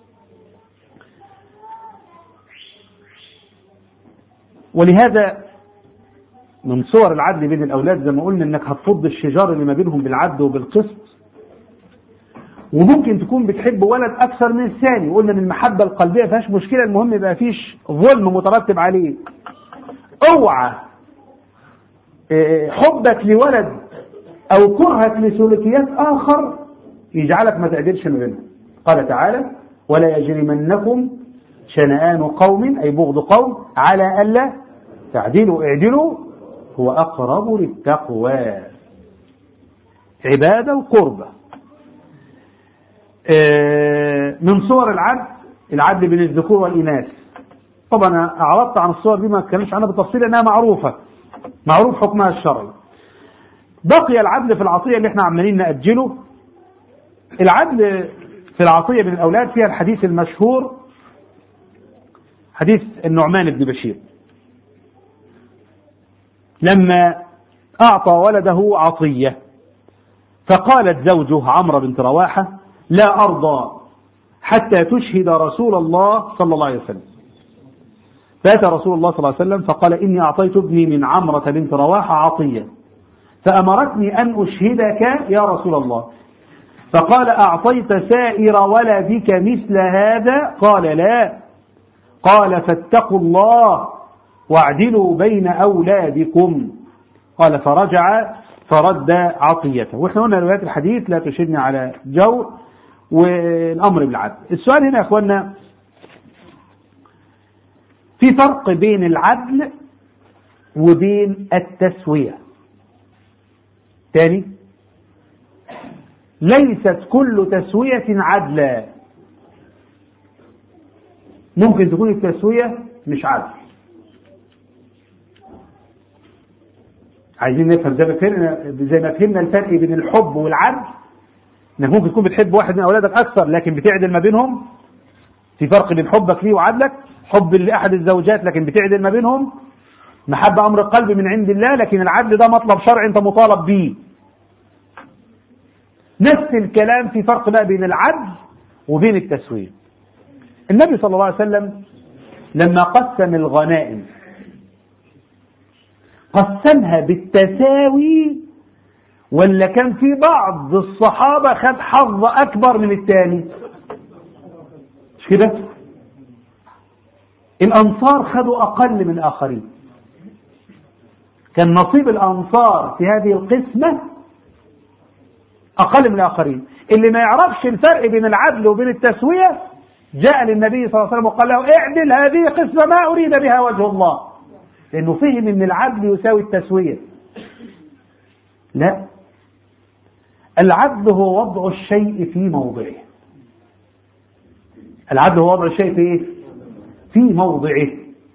ولهذا من صور العدل بين الأولاد زي ما قلنا إنك هتفض الشجار اللي ما بينهم بالعدل وبالقسط وممكن تكون بتحب ولد أكثر من الثاني وقلنا إن المحبة القلبية فيهاش مشكلة المهم يبقى فيش ظلم مترتب عليه اوعى حبك لولد أو كرهك لسلوكيات آخر يجعلك ما تعدلش ما بينهم قال تعالى ولا يجرمنكم شنآن قوم أي بغض قوم على ألا تعدلوا اعدلوا هو أقرب للتقوى عبادة وقربة من صور العدل العدل بين الذكور والإناث طبعا أعرضت عن الصور دي ما اتكلمش عنها بالتفصيل لأنها معروفة معروف حكمها الشرعي بقي العدل في العطية اللي احنا عمالين نأجله العدل في العطية بين الأولاد فيها الحديث المشهور حديث النعمان بن بشير لما أعطى ولده عطية فقالت زوجه عمرو بنت رواحة لا أرضى حتى تشهد رسول الله صلى الله عليه وسلم فأتى رسول الله صلى الله عليه وسلم فقال إني أعطيت ابني من عمرة بنت رواحة عطية فأمرتني أن أشهدك يا رسول الله فقال أعطيت سائر ولدك مثل هذا قال لا قال فاتقوا الله واعدلوا بين أولادكم قال فرجع فرد عطيته واحنا قلنا روايات الحديث لا تشدني على جو والأمر بالعدل السؤال هنا يا أخوانا في فرق بين العدل وبين التسوية تاني ليست كل تسوية عدلا ممكن تكون التسوية مش عدل عايزين نفهم زي ما فهمنا زي ما فهمنا الفرق بين الحب والعدل انك ممكن تكون بتحب واحد من اولادك اكثر لكن بتعدل ما بينهم في فرق بين حبك ليه وعدلك حب لاحد الزوجات لكن بتعدل ما بينهم محبة امر القلب من عند الله لكن العدل ده مطلب شرعي انت مطالب بيه نفس الكلام في فرق بقى بين العدل وبين التسوية النبي صلى الله عليه وسلم لما قسم الغنائم قسمها بالتساوي ولا كان في بعض الصحابة خد حظ أكبر من الثاني مش كده الأنصار خدوا أقل من الآخرين كان نصيب الأنصار في هذه القسمة أقل من الآخرين اللي ما يعرفش الفرق بين العدل وبين التسوية جاء للنبي صلى الله عليه وسلم وقال له اعدل هذه قسمة ما أريد بها وجه الله لأنه فهم أن العدل يساوي التسوية لا العدل هو وضع الشيء في موضعه العدل هو وضع الشيء في ايه؟ في موضعه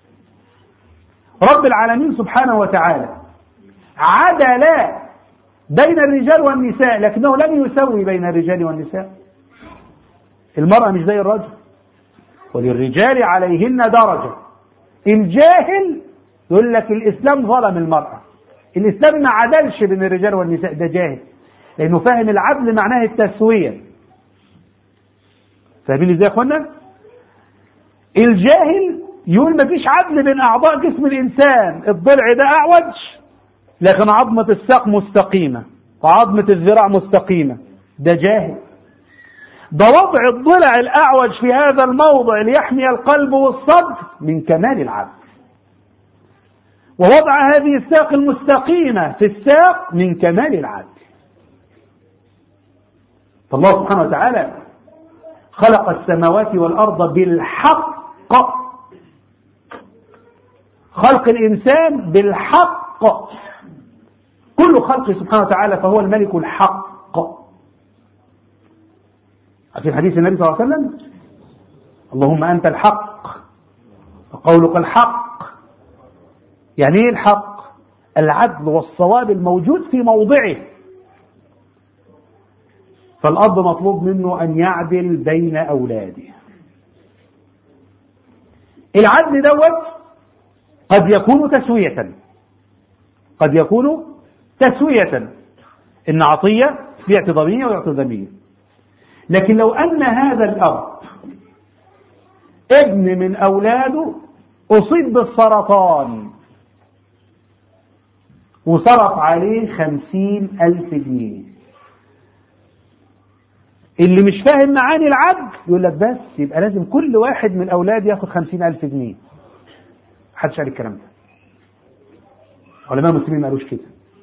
رب العالمين سبحانه وتعالى عدل بين الرجال والنساء لكنه لم يسوي بين الرجال والنساء المرأة مش زي الرجل وللرجال عليهن درجة الجاهل يقول لك الإسلام ظلم المرأة الإسلام ما عدلش بين الرجال والنساء ده جاهل لأنه فاهم العدل معناه التسوية فاهمين ازاي يا اخوانا؟ الجاهل يقول ما فيش عدل بين أعضاء جسم الإنسان الضلع ده أعوج لكن عظمة الساق مستقيمة وعظمة الذراع مستقيمة ده جاهل ده وضع الضلع الأعوج في هذا الموضع ليحمي القلب والصدر من كمال العدل ووضع هذه الساق المستقيمة في الساق من كمال العدل فالله سبحانه وتعالى خلق السماوات والأرض بالحق خلق الإنسان بالحق كل خلقه سبحانه وتعالى فهو الملك الحق في حديث النبي صلى الله عليه وسلم اللهم أنت الحق وقولك الحق يعني ايه الحق العدل والصواب الموجود في موضعه فالأب مطلوب منه أن يعدل بين أولاده العدل دوت قد يكون تسوية قد يكون تسوية إن عطية بيعطي ضمية ويعطي ضمية لكن لو أن هذا الأب ابن من أولاده أصيب بالسرطان وصرف عليه خمسين ألف جنيه اللي مش فاهم معاني العدل يقول لك بس يبقى لازم كل واحد من الأولاد ياخد خمسين ألف جنيه محدش قال الكلام ده علماء المسلمين ما قالوش كده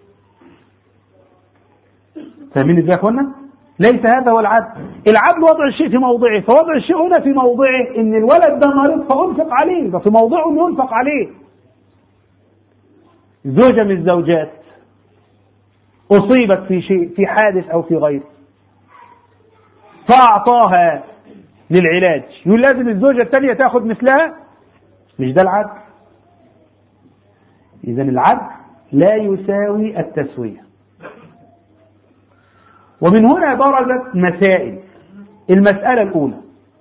فاهمين ازاي يا اخوانا؟ ليس هذا هو العدل العدل وضع الشيء في موضعه فوضع الشيء هنا في موضعه ان الولد ده مريض فانفق عليه ده في موضعه انه ينفق عليه زوجة من الزوجات أصيبت في شيء في حادث أو في غيره فأعطاها للعلاج يقول لازم الزوجة الثانية تاخذ مثلها مش ده العدل إذا العدل لا يساوي التسوية ومن هنا برزت مسائل المسألة الأولى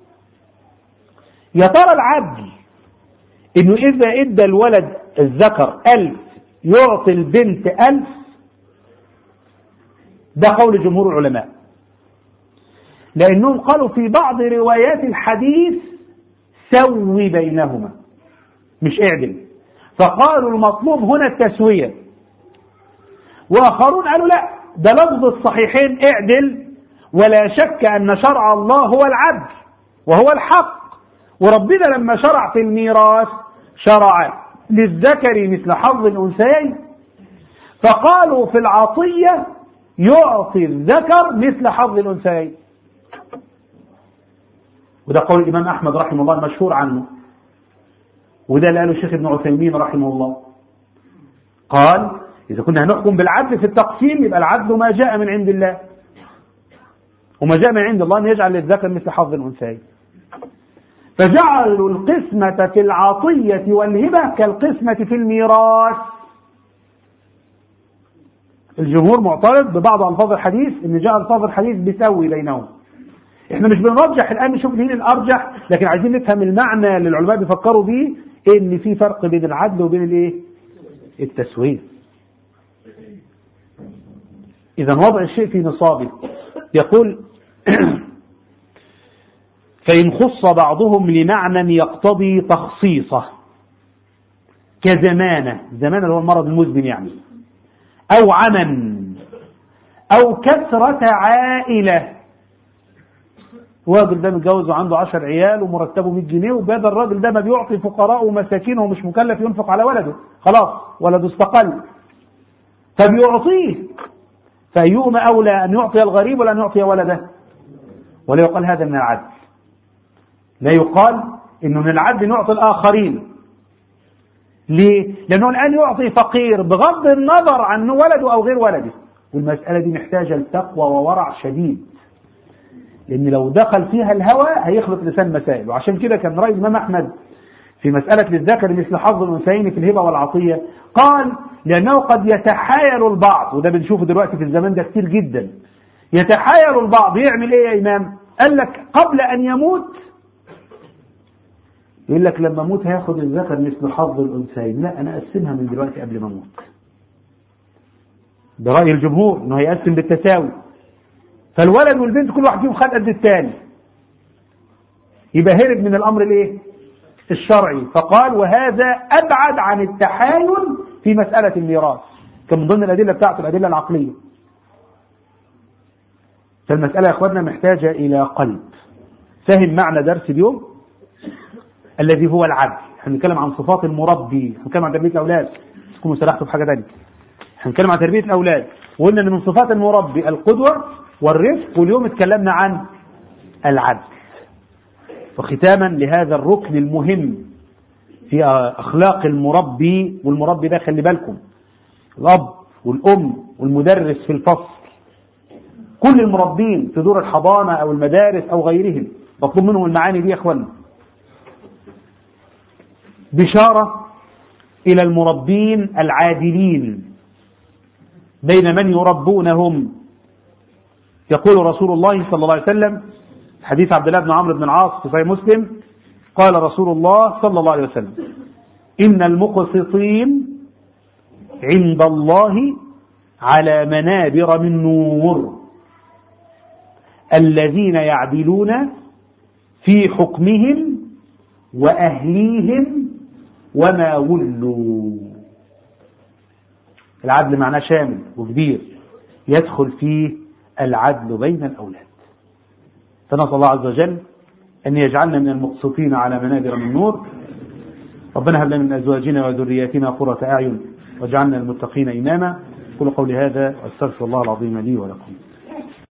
يا ترى العدل إنه إذا إدى الولد الذكر ألف يعطي البنت ألف ده قول جمهور العلماء لأنهم قالوا في بعض روايات الحديث سوي بينهما مش اعدل فقالوا المطلوب هنا التسوية وآخرون قالوا لا ده لفظ الصحيحين اعدل ولا شك أن شرع الله هو العدل وهو الحق وربنا لما شرع في الميراث شرع للذكر مثل حظ الأنثيين فقالوا في العطية يعطي الذكر مثل حظ الأنثيين وده قول الإمام أحمد رحمه الله المشهور عنه وده اللي قاله الشيخ ابن عثيمين رحمه الله قال إذا كنا هنحكم بالعدل في التقسيم يبقى العدل ما جاء من عند الله وما جاء من عند الله أن يجعل للذكر مثل حظ الأنثيين فجعلوا القسمة في العطية والهبة كالقسمة في الميراث الجمهور معترض ببعض ألفاظ الحديث إن جاء ألفاظ الحديث بيسوي بينهم احنا مش بنرجح الآن نشوف مين الأرجح لكن عايزين نفهم المعنى اللي العلماء بيفكروا بيه إن في فرق بين العدل وبين الإيه؟ التسوية إذا وضع الشيء في نصابه يقول فإن خص بعضهم لمعنى يقتضي تخصيصه كزمانة زمانة هو المرض المزمن يعني أو عمى أو كثرة عائلة الراجل ده متجوز وعنده 10 عيال ومرتبه 100 جنيه وبدا الراجل ده ما بيعطي فقراء ومساكين ومش مكلف ينفق على ولده خلاص ولده استقل فبيعطيه فأيهما أولى أن يعطي الغريب ولا أن يعطي ولده ولا يقال هذا من العدل لا يقال انه من العدل نعطي الاخرين ليه؟ لانه الان يعطي فقير بغض النظر عن ولده او غير ولده والمساله دي محتاجه لتقوى وورع شديد لان لو دخل فيها الهوى هيخلط لسان مسائل وعشان كده كان راي الامام احمد في مسألة للذكر مثل حظ الأنثيين في الهبة والعطية قال لأنه قد يتحايل البعض وده بنشوفه دلوقتي في الزمان ده كتير جدا يتحايل البعض يعمل ايه يا إمام قال لك قبل أن يموت يقول لك لما اموت هياخد الذكر مثل حظ الانثيين لا انا اقسمها من دلوقتي قبل ما اموت ده راي الجمهور انه هيقسم بالتساوي فالولد والبنت كل واحد فيهم خد قد الثاني يبقى هرب من الامر الايه الشرعي فقال وهذا ابعد عن التحايل في مساله الميراث كان من ضمن الادله بتاعته الادله العقليه فالمساله يا اخواننا محتاجه الى قلب فهم معنى درس اليوم الذي هو العدل احنا بنتكلم عن صفات المربي بنتكلم عن تربيه الاولاد تكونوا سرحتوا في حاجه ثانيه احنا بنتكلم عن تربيه الاولاد وقلنا ان من صفات المربي القدوه والرفق واليوم اتكلمنا عن العدل وختاما لهذا الركن المهم في اخلاق المربي والمربي ده خلي بالكم الاب والام والمدرس في الفصل كل المربين في دور الحضانه او المدارس او غيرهم مطلوب منهم المعاني دي يا اخوانا بشارة إلى المربين العادلين بين من يربونهم يقول رسول الله صلى الله عليه وسلم حديث عبد الله بن عمرو بن العاص في صحيح مسلم قال رسول الله صلى الله عليه وسلم إن المقسطين عند الله على منابر من نور الذين يعدلون في حكمهم وأهليهم وما ولوا العدل معناه شامل وكبير يدخل فيه العدل بين الأولاد فنسأل الله عز وجل أن يجعلنا من المقسطين على منابر من نور ربنا هب لنا من أزواجنا وذرياتنا قرة أعين واجعلنا المتقين إماما قولوا قولي هذا واستغفر الله العظيم لي ولكم